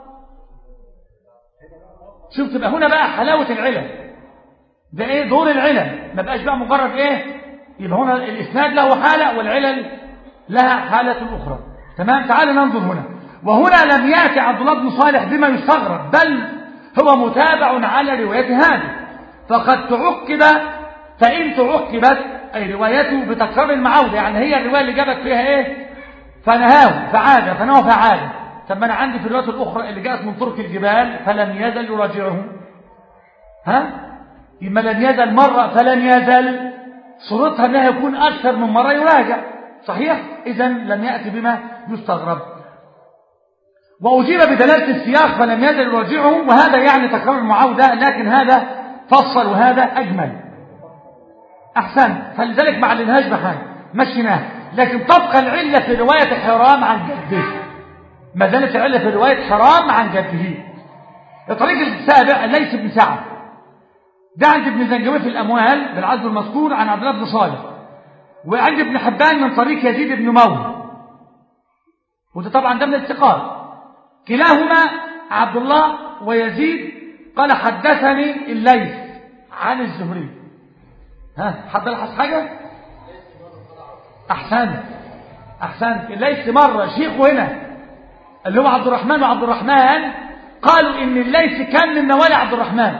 شوف تبقى هنا بقى حلاوه العلم ده ايه دور العلم ما بقاش بقى مجرد ايه يبقى هنا الاسناد له حاله والعلل لها حاله اخرى تمام تعال ننظر هنا وهنا لم ياتي عبد الله بن صالح بما يستغرب بل هو متابع على روايه هذه فقد تعقب فإن تعقبت أي روايته بتكرار المعودة يعني هي الرواية اللي جابت فيها إيه فنهاه فعاد فنهاه فعاد طب ما أنا عندي في الروايات الأخرى اللي جاءت من طرق الجبال فلم يزل يراجعه ها إما لم يزل مرة فلن يزل صورتها أنها يكون أكثر من مرة يراجع صحيح إذا لم يأتي بما يستغرب وأجيب بدلالة السياق فلم يزل يراجعه وهذا يعني تكرار المعاودة لكن هذا فصل وهذا أجمل أحسن فلذلك ما علمناهاش بحاجة مشيناه لكن تبقى العلة في رواية حرام عن جده ما زالت العلة في رواية حرام عن جده الطريق السابع ليس بن سعد ده عند ابن زنجوي في الأموال بالعدل المذكور عن عبد الله بن صالح وعند ابن حبان من طريق يزيد بن مولى وده طبعا ده من الثقات كلاهما عبد الله ويزيد قال حدثني الليث عن الزهري ها حد لاحظ حاجة أحسنت أحسنت الليث مرة شيخه هنا اللي هو عبد الرحمن وعبد الرحمن قالوا إن الليث كان من موالي عبد الرحمن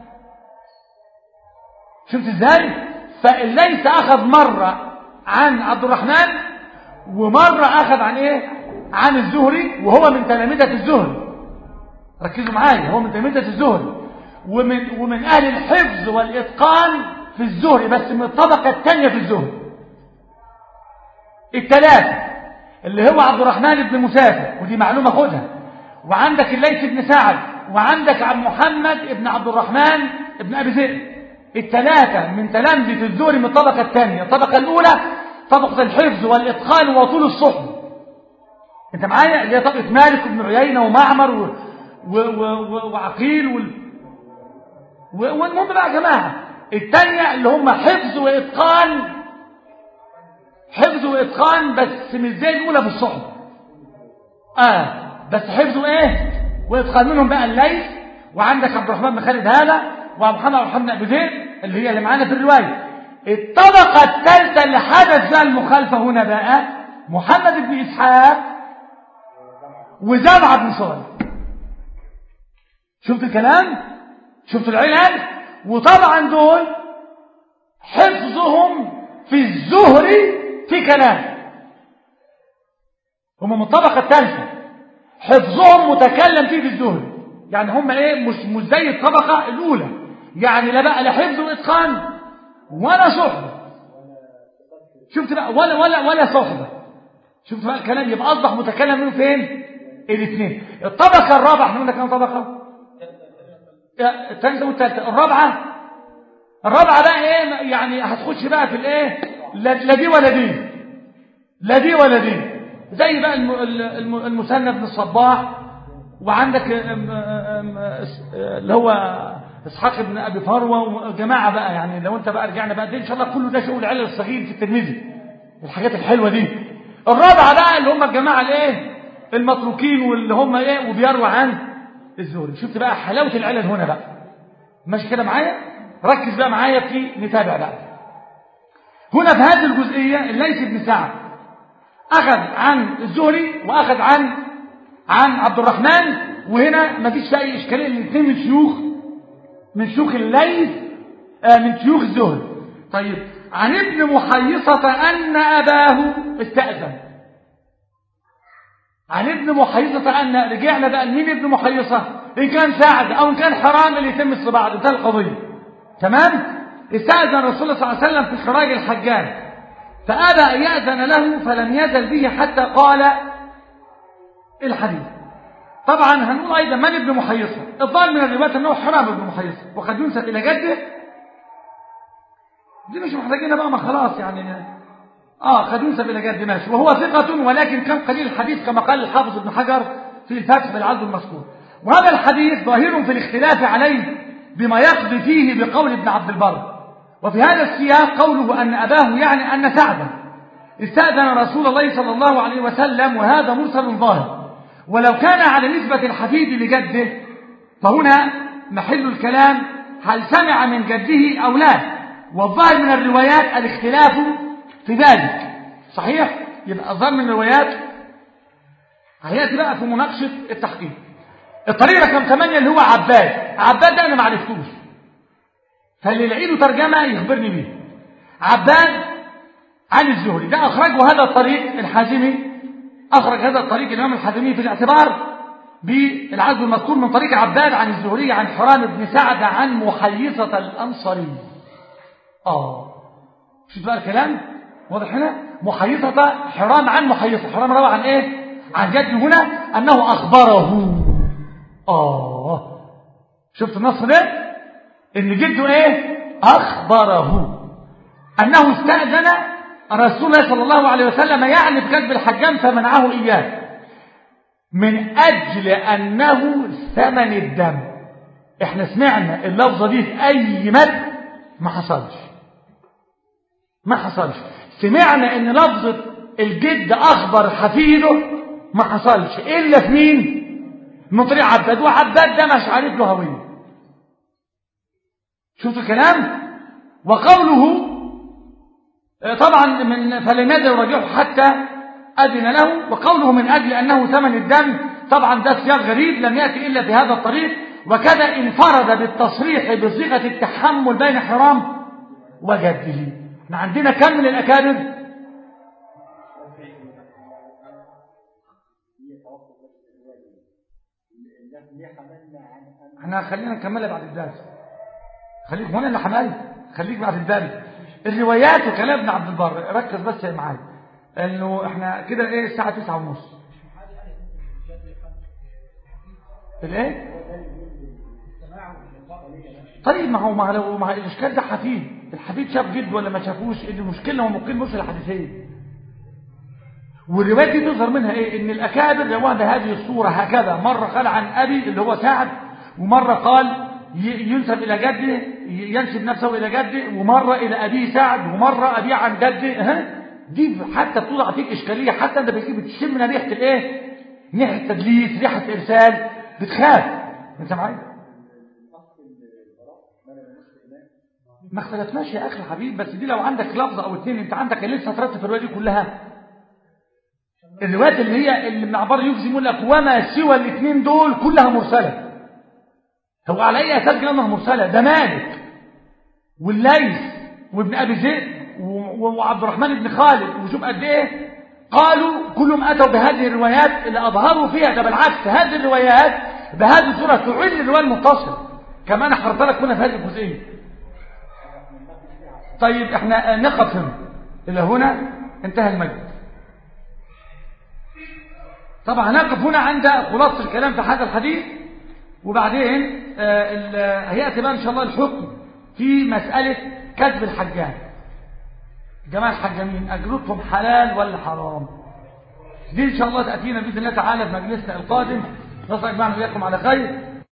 شفت ازاي فالليث أخذ مرة عن عبد الرحمن ومرة أخذ عن إيه عن الزهري وهو من تلامذة الزهري ركزوا معايا هو من تلامذة الزهري ومن ومن أهل الحفظ والإتقان في الزهري بس من الطبقة الثانية في الزهري الثلاثة اللي هو عبد الرحمن بن مسافر ودي معلومة خدها وعندك الليث بن سعد وعندك عبد محمد بن عبد الرحمن بن أبي ذئب الثلاثة من تلامذة الزهري من الطبقة الثانية الطبقة الأولى طبقة الحفظ والإتقان وطول الصحبة انت معايا اللي هي طبقة مالك بن عيينة ومعمر و... و... و... وعقيل وال... والمهم بقى يا جماعة التانية اللي هم حفظ وإتقان حفظ وإتقان بس مش زي الأولى في الصحبة آه بس حفظ إيه وإتقان منهم بقى الليث وعندك عبد الرحمن بن خالد هذا وعبد محمد عبد الرحمن أبي زيد اللي هي اللي معانا في الرواية الطبقة الثالثة اللي حدث فيها المخالفة هنا بقى محمد بن إسحاق وزمعة بن صالح شفت الكلام شفت العلل وطبعا دول حفظهم في الزهر في كلام هم من الطبقة الثالثة حفظهم متكلم فيه في الزهر يعني هم ايه مش مش زي الطبقة الأولى يعني لا بقى لا حفظ وإتقان ولا صحبة شفت بقى ولا ولا ولا صحبة شفت بقى الكلام يبقى أصبح متكلم منه فين الاثنين الطبقة الرابعة احنا قلنا كام طبقة الثالثة والثالثة الرابعة الرابعة بقى ايه يعني هتخش بقى في الايه لا دي ولا دي لا دي ولا دي زي بقى المسنى بن الصباح وعندك اللي هو اسحاق بن ابي فروه وجماعه بقى يعني لو انت بقى رجعنا بقى دي ان شاء الله كله ده شغل العلل الصغير في الترمذي الحاجات الحلوه دي الرابعه بقى اللي هم الجماعه الايه المتروكين واللي هم ايه وبيروى عن الزهري شفت بقى حلاوه العلل هنا بقى ماشي كده معايا ركز بقى معايا في نتابع بقى هنا في هذه الجزئيه الليث بن سعد اخذ عن الزهري واخذ عن عن عبد الرحمن وهنا ما فيش اي اشكاليه الاثنين من شيوخ من شيوخ الليث آه من شيوخ الزهري طيب عن ابن محيصة أن أباه استأذن عن ابن محيصة أن رجعنا بقى لمين ابن محيصة إن كان سعد أو إن كان حرام اللي يتم الصباع انتهى القضية تمام استأذن رسول الله صلى الله عليه وسلم في خراج الحجاج فأبى أن يأذن له فلم يزل به حتى قال الحديث طبعا هنقول أيضا من ابن محيصة الظاهر من الروايات أنه حرام ابن محيصة وقد ينسب إلى جده دي مش محتاجين بقى ما خلاص يعني اه قد ينسب الى جد ماشي وهو ثقة ولكن كان قليل الحديث كما قال الحافظ ابن حجر في الفتح بالعدل المذكور وهذا الحديث ظاهر في الاختلاف عليه بما يقضي فيه بقول ابن عبد البر وفي هذا السياق قوله أن أباه يعني أن سعدا استأذن رسول الله صلى الله عليه وسلم وهذا مرسل ظاهر ولو كان على نسبة الحفيد لجده فهنا محل الكلام هل سمع من جده أو لا والظاهر من الروايات الاختلاف في ذلك صحيح يبقى الظاهر من الروايات هياتي بقى في مناقشة التحقيق الطريق رقم 8 اللي هو عباد عباد ده انا ما عرفتوش فاللي يلاقي له ترجمه يخبرني بيه عباد عن الزهري ده اخرجه هذا الطريق الحازمي اخرج هذا الطريق الامام الحازمي في الاعتبار بالعزو المذكور من طريق عباد عن الزهري عن حرام بن سعد عن محيصة الأنصاري آه شوف بقى الكلام واضح هنا محيصة حرام عن محيصة حرام روى عن ايه عن جد هنا أنه أخبره آه شفت النص ده إن جده إيه أخبره أنه استأذن رسول الله صلى الله عليه وسلم يعني بكتب الحجام فمنعه إياه من أجل أنه ثمن الدم احنا سمعنا اللفظة دي في أي مد ما حصلش ما حصلش سمعنا ان لفظة الجد أخبر حفيده ما حصلش إلا في مين من طريق عباد وعباد ده مش عارف له هوية شفتوا الكلام وقوله طبعا من فلماذا يراجعه حتى أذن له وقوله من أجل أنه ثمن الدم طبعا ده سياق غريب لم يأتي إلا في هذا الطريق وكذا انفرد بالتصريح بصيغة التحمل بين حرام وجده احنا عندنا كم من الأكابر احنا خلينا نكملها بعد الدرس خليك هنا اللي حمل خليك بعد الدرس الروايات وكلام ابن عبد البر ركز بس معايا انه احنا كده ايه الساعه 9 ونص الايه طيب ما هو ما لو ما الاشكال ده حفيد الحفيد شاف جد ولا ما شافوش اللي المشكله هو ممكن مرسل الحديثين والروايات دي تظهر منها ايه ان الاكابر رواه بهذه الصوره هكذا مره قال عن ابي اللي هو سعد ومره قال ينسب الى جده ينسب نفسه الى جده ومره الى ابيه سعد ومره ابيه عن جده ها دي حتى بتوضع فيك اشكاليه حتى انت بتشم من ريحه الايه ريحه تدليس ريحه ارسال بتخاف انت معايا ما اختلفناش يا اخي الحبيب بس دي لو عندك لفظه او اتنين انت عندك لسه ترتب الروايه دي كلها الروايات اللي هي اللي من عبار يجزم يقول لك وما سوى الاثنين دول كلها مرسله هو على اي اساس كلامها مرسله ده مالك والليث وابن ابي ذئب وعبد الرحمن بن خالد وشوف قد ايه قالوا كلهم اتوا بهذه الروايات اللي اظهروا فيها ده بالعكس هذه الروايات بهذه الصوره تعل الروايه المتصله كما انا حررت لك هنا في هذه الجزئيه طيب احنا نقف هنا الى هنا انتهى المجلس طبعا نقف هنا عند خلاصه الكلام في هذا الحديث وبعدين هياتي بقى ان شاء الله الحكم في مساله كذب الحجام جماعه الحجامين اجرتهم حلال ولا حرام دي ان شاء الله تاتينا باذن الله تعالى في مجلسنا القادم نصل اجمعنا واياكم على خير